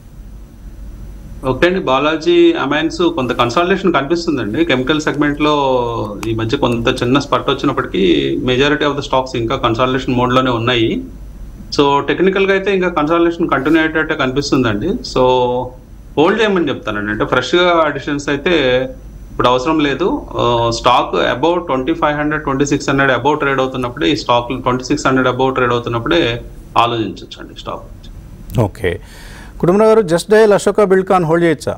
ఓకే అండి బాలాజీ అమైన్స్ కొంత కన్సాలిడేషన్ కనిపిస్తుందండి కెమికల్ సెగ్మెంట్ లో ఈ మధ్య కొంత చిన్న స్పట్ వచ్చినప్పటికీ మెజారిటీ ఆఫ్ ద స్టాక్స్ ఇంకా కన్సాలిడేషన్ మోడ్ లోనే ఉన్నాయి సో టెక్నికల్ గా అయితే ఇంకా కన్సాలిడేషన్ కంటిన్యూ అయ్యేటట్టే కనిపిస్తుందండి సో హోల్డ్ చేయమని చెప్తానండి అంటే ఫ్రెష్ గా అడిషన్స్ అయితే ఇప్పుడు అవసరం లేదు stock about twenty five hundred twenty six hundred about trade అవుతున్నప్పుడే ఈ stock twenty six hundred about trade అవుతున్నప్పుడే ఆలోచించవచ్చు అండి స్టాక్ ఓకే కుటుంబరావు గారు Just Dial Ashoka Buildcon hold చేయొచ్చా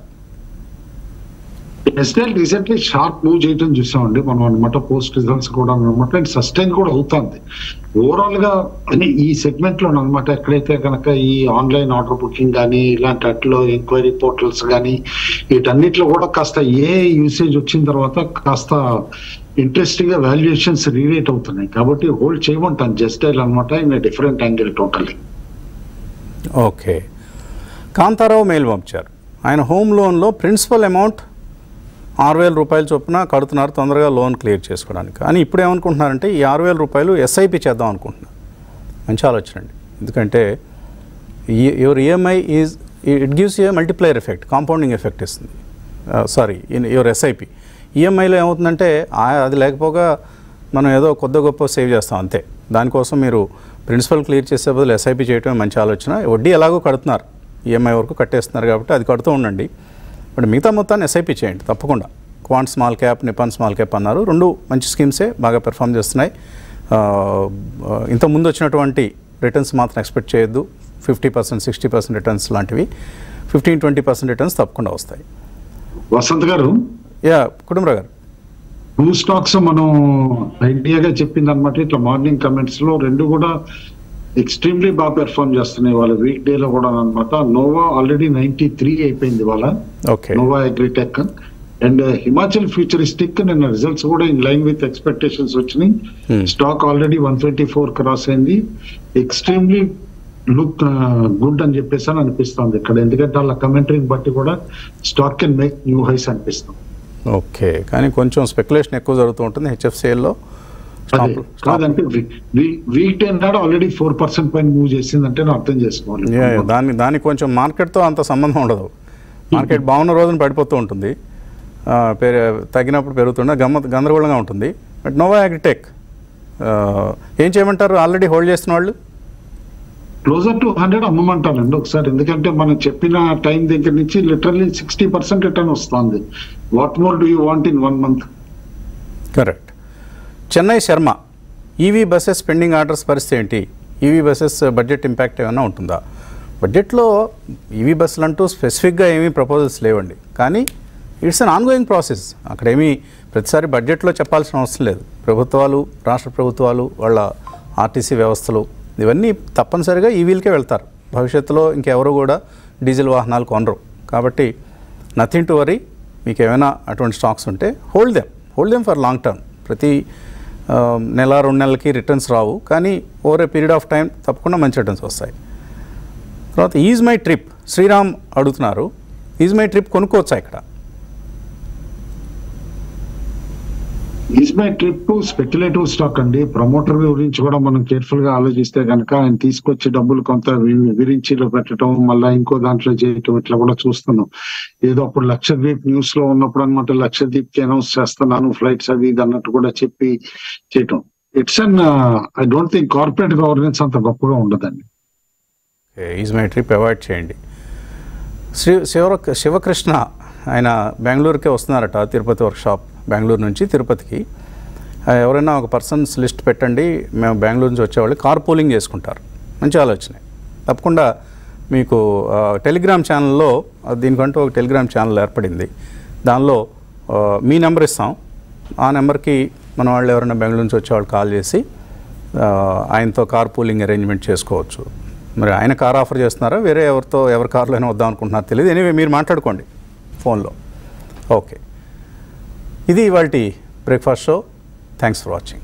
ఎస్ఎల్ రీసెంట్లీ షార్ప్ మూవ్ చేయడం చూసామండి మనం అనమాట పోస్ట్ రిజల్ట్స్ కూడా అనమాట అండ్ సస్టైన్ కూడా అవుతుంది ఓవరాల్ గా అని ఈ సెగ్మెంట్ లో అనమాట ఎక్కడైతే కనుక ఈ ఆన్లైన్ ఆర్డర్ బుకింగ్ కానీ ఇలాంటి అట్లో ఎంక్వైరీ పోర్టల్స్ కానీ వీటన్నిటిలో కూడా కాస్త ఏ యూసేజ్ వచ్చిన తర్వాత కాస్త ఇంట్రెస్టింగ్ గా వాల్యుయేషన్స్ రీరేట్ అవుతున్నాయి కాబట్టి హోల్డ్ చేయమంటాను జస్ట్ అనమాట in different angle totally okay Kantarao mail పంపించారు ఆయన హోమ్ లోన్లో ప్రిన్సిపల్ అమౌంట్ ఆరు వేల రూపాయలు చొప్పున కడుతున్నారు తొందరగా లోన్ క్లియర్ చేసుకోవడానికి కానీ ఇప్పుడు ఏమనుకుంటున్నారంటే ఈ ఆరు వేల రూపాయలు ఎస్ఐపి చేద్దాం అనుకుంటున్నారు మంచి ఆలోచన అండి ఎందుకంటే your EMI is it gives a multiplier effect compounding effect ఇస్తుంది సారీ ఇన్ యువర్ ఎస్ఐపి ఈఎంఐలో ఏమవుతుందంటే ఆ- అది లేకపోగా మనం ఏదో కొద్ది గొప్ప సేవ్ చేస్తాం అంతే దానికోసం మీరు ప్రిన్సిపల్ క్లియర్ చేసే బదులు ఎస్ఐపి చేయటమే మంచి ఆలోచన వడ్డీ ఎలాగో కడుతున్నారు ఈఎంఐ వరకు కట్టేస్తున్నారు కాబట్టి అది కడుతూ ఉండండి బట్ మిగతా మొత్తాన్ని ఎస్ఐపి చేయండి తప్పకుండా Quant small cap Nippon small cap అన్నారు రెండు మంచి స్కీమ్సే బాగా పెర్ఫామ్ చేస్తున్నాయి ఆ, ఇంత ముందు వచ్చినటువంటి రిటర్న్స్ మాత్రం ఎక్స్పెక్ట్ చేయొద్దు fifty percent sixty percent returns లాంటివి ఫిఫ్టీన్ ట్వంటీ పర్సెంట్ రిటర్న్స్ తప్పకుండా వస్తాయి వసంత్ గారు యా కుటుంబరావు గారు టూ స్టాక్స్ మనం ఐడియాగా చెప్పింది అనమాట ఇట్లా మార్నింగ్ కమెంట్స్ లో రెండు కూడా ఎక్స్ట్రీమ్లీ బాగా పెర్ఫామ్ చేస్తున్నాయి వాళ్ళ వీక్ డే లో కూడా అనమాట నోవా ఆల్రెడీ నైన్టీ త్రీ అయిపోయింది వాళ్ళ okay Nova Agritech and Himachal Futuristic నిన్న రిజల్ట్స్ కూడా ఇన్ లైన్ విత్ ఎక్స్పెక్టేషన్స్ వచ్చినాయి Hmm. Stock already one twenty four cross అయింది ఎక్స్ట్రీమ్లీ లుక్ గుడ్ అని చెప్పేసి అని అనిపిస్తుంది ఇక్కడ ఎందుకంటే వాళ్ళ కమెంటరీని బట్టి కూడా stock can make new highs అనిపిస్తుంది ఓకే కానీ కొంచెం స్పెక్యులేషన్ ఎక్కువ జరుగుతూ ఉంటుంది హెచ్ఎఫ్సిఎల్లో అదే కాదంటే వీక్ టెన్ నాడు ఆల్రెడీ ఫోర్ పర్సెంట్ పైన మూవ్ చేసిందంటే నేను అర్థం చేసుకోవాలి యా, యా, దాని దానికి కొంచెం మార్కెట్తో అంత సంబంధం ఉండదు మార్కెట్ బాగున్న రోజున పడిపోతూ ఉంటుంది ఆ, పెరి తగ్గినప్పుడు పెరుగుతుండే గమ్మ గందరగోళంగా ఉంటుంది బట్ నోవా అగ్రిటెక్ ఏం చేయమంటారు ఆల్రెడీ హోల్డ్ చేస్తున్న వాళ్ళు క్లోజర్ టు హండ్రెడ్ అమ్మమంటానండి ఒకసారి ఎందుకంటే మనం చెప్పిన టైం దగ్గర నుంచి లిటరల్లీ సిక్స్టీ పర్సెంట్ రిటర్న్ వస్తుంది what more do you want in one month correct Chennai Sharma EV buses pending orders పరిస్థితి ఏంటి ఈవీ బస్సెస్ బడ్జెట్ ఇంపాక్ట్ ఏమైనా ఉంటుందా బడ్జెట్లో ఈవీ బస్సులు అంటూ స్పెసిఫిక్గా ఏమీ ప్రపోజల్స్ లేవండి కానీ ఇట్స్ అన్ ఆన్గోయింగ్ ప్రాసెస్ అక్కడ ఏమీ ప్రతిసారి బడ్జెట్లో చెప్పాల్సిన అవసరం లేదు ప్రభుత్వాలు రాష్ట్ర ప్రభుత్వాలు వాళ్ళ ఆర్టీసీ వ్యవస్థలు ఇవన్నీ తప్పనిసరిగా ఈవీలకే వెళ్తారు భవిష్యత్తులో ఇంకెవరు కూడా డీజిల్ వాహనాలు కొనరు కాబట్టి నథింగ్ టు వరీ మీకు ఏమైనా అటువంటి స్టాక్స్ ఉంటే hold them hold them for long term ప్రతి ఆ, నెల రెండు నెలలకి రిటర్న్స్ రావు కానీ over a period of time తప్పకుండా మంచి రిటర్న్స్ వస్తాయి తర్వాత ఈజ్ మై ట్రిప్ శ్రీరామ్ అడుగుతున్నారు ఈజ్ మై ట్రిప్ కొనుక్కోవచ్చా ఇక్కడ is my trip speculative stock అండి ప్రమోటర్ గురించి కూడా మనం కేర్ఫుల్ గా ఆలోచిస్తే కనుక ఆయన తీసుకొచ్చి డబ్బులు కొంత వి- విరించిలో పెట్టడం మళ్ళీ ఇంకో దాంట్లో చేయటం ఇట్లా కూడా చూస్తున్నాం ఏదో అప్పుడు లక్షద్వీప్ న్యూస్ లో ఉన్నప్పుడు అనమాట లక్షద్వీప్ కి అనౌన్స్ చేస్తున్నాను ఫ్లైట్స్ అవి ఇది అన్నట్టు కూడా చెప్పి చేయటం it's an I don't think corporate governance అంత గొప్పగా ఉండదండి ఈజ్ మై ట్రిప్ అవాయిడ్ చేయండి శ్రీ శివ శివకృష్ణ ఆయన బెంగళూరుకే వస్తున్నారట తిరుపతి వర్క్షాప్ బెంగళూరు నుంచి తిరుపతికి ఆ, ఎవరైనా ఒక పర్సన్స్ లిస్ట్ పెట్టండి మేము బెంగళూరు నుంచి వచ్చేవాళ్ళు కార్ పూలింగ్ చేసుకుంటారు మంచి ఆలోచనే తప్పకుండా మీకు ఆ, టెలిగ్రామ్ ఛానల్లో ఆ, దీనికంటూ ఒక టెలిగ్రామ్ ఛానల్ ఏర్పడింది దానిలో ఆ, మీ నెంబర్ ఇస్తాం ఆ నెంబర్కి మన వాళ్ళు ఎవరైనా బెంగళూరు నుంచి వచ్చేవాళ్ళు కాల్ చేసి ఆ, ఆయనతో కార్ పూలింగ్ అరేంజ్మెంట్ చేసుకోవచ్చు మరి ఆయన కార్ ఆఫర్ చేస్తున్నారా వేరే ఎవరితో ఎవరి కార్లో అయినా వద్దాం అనుకుంటున్నారో తెలియదు ఎనీవే మీరు మాట్లాడుకోండి ఫోన్లో ఓకే ఇది ఇవాళ breakfast show thanks for watching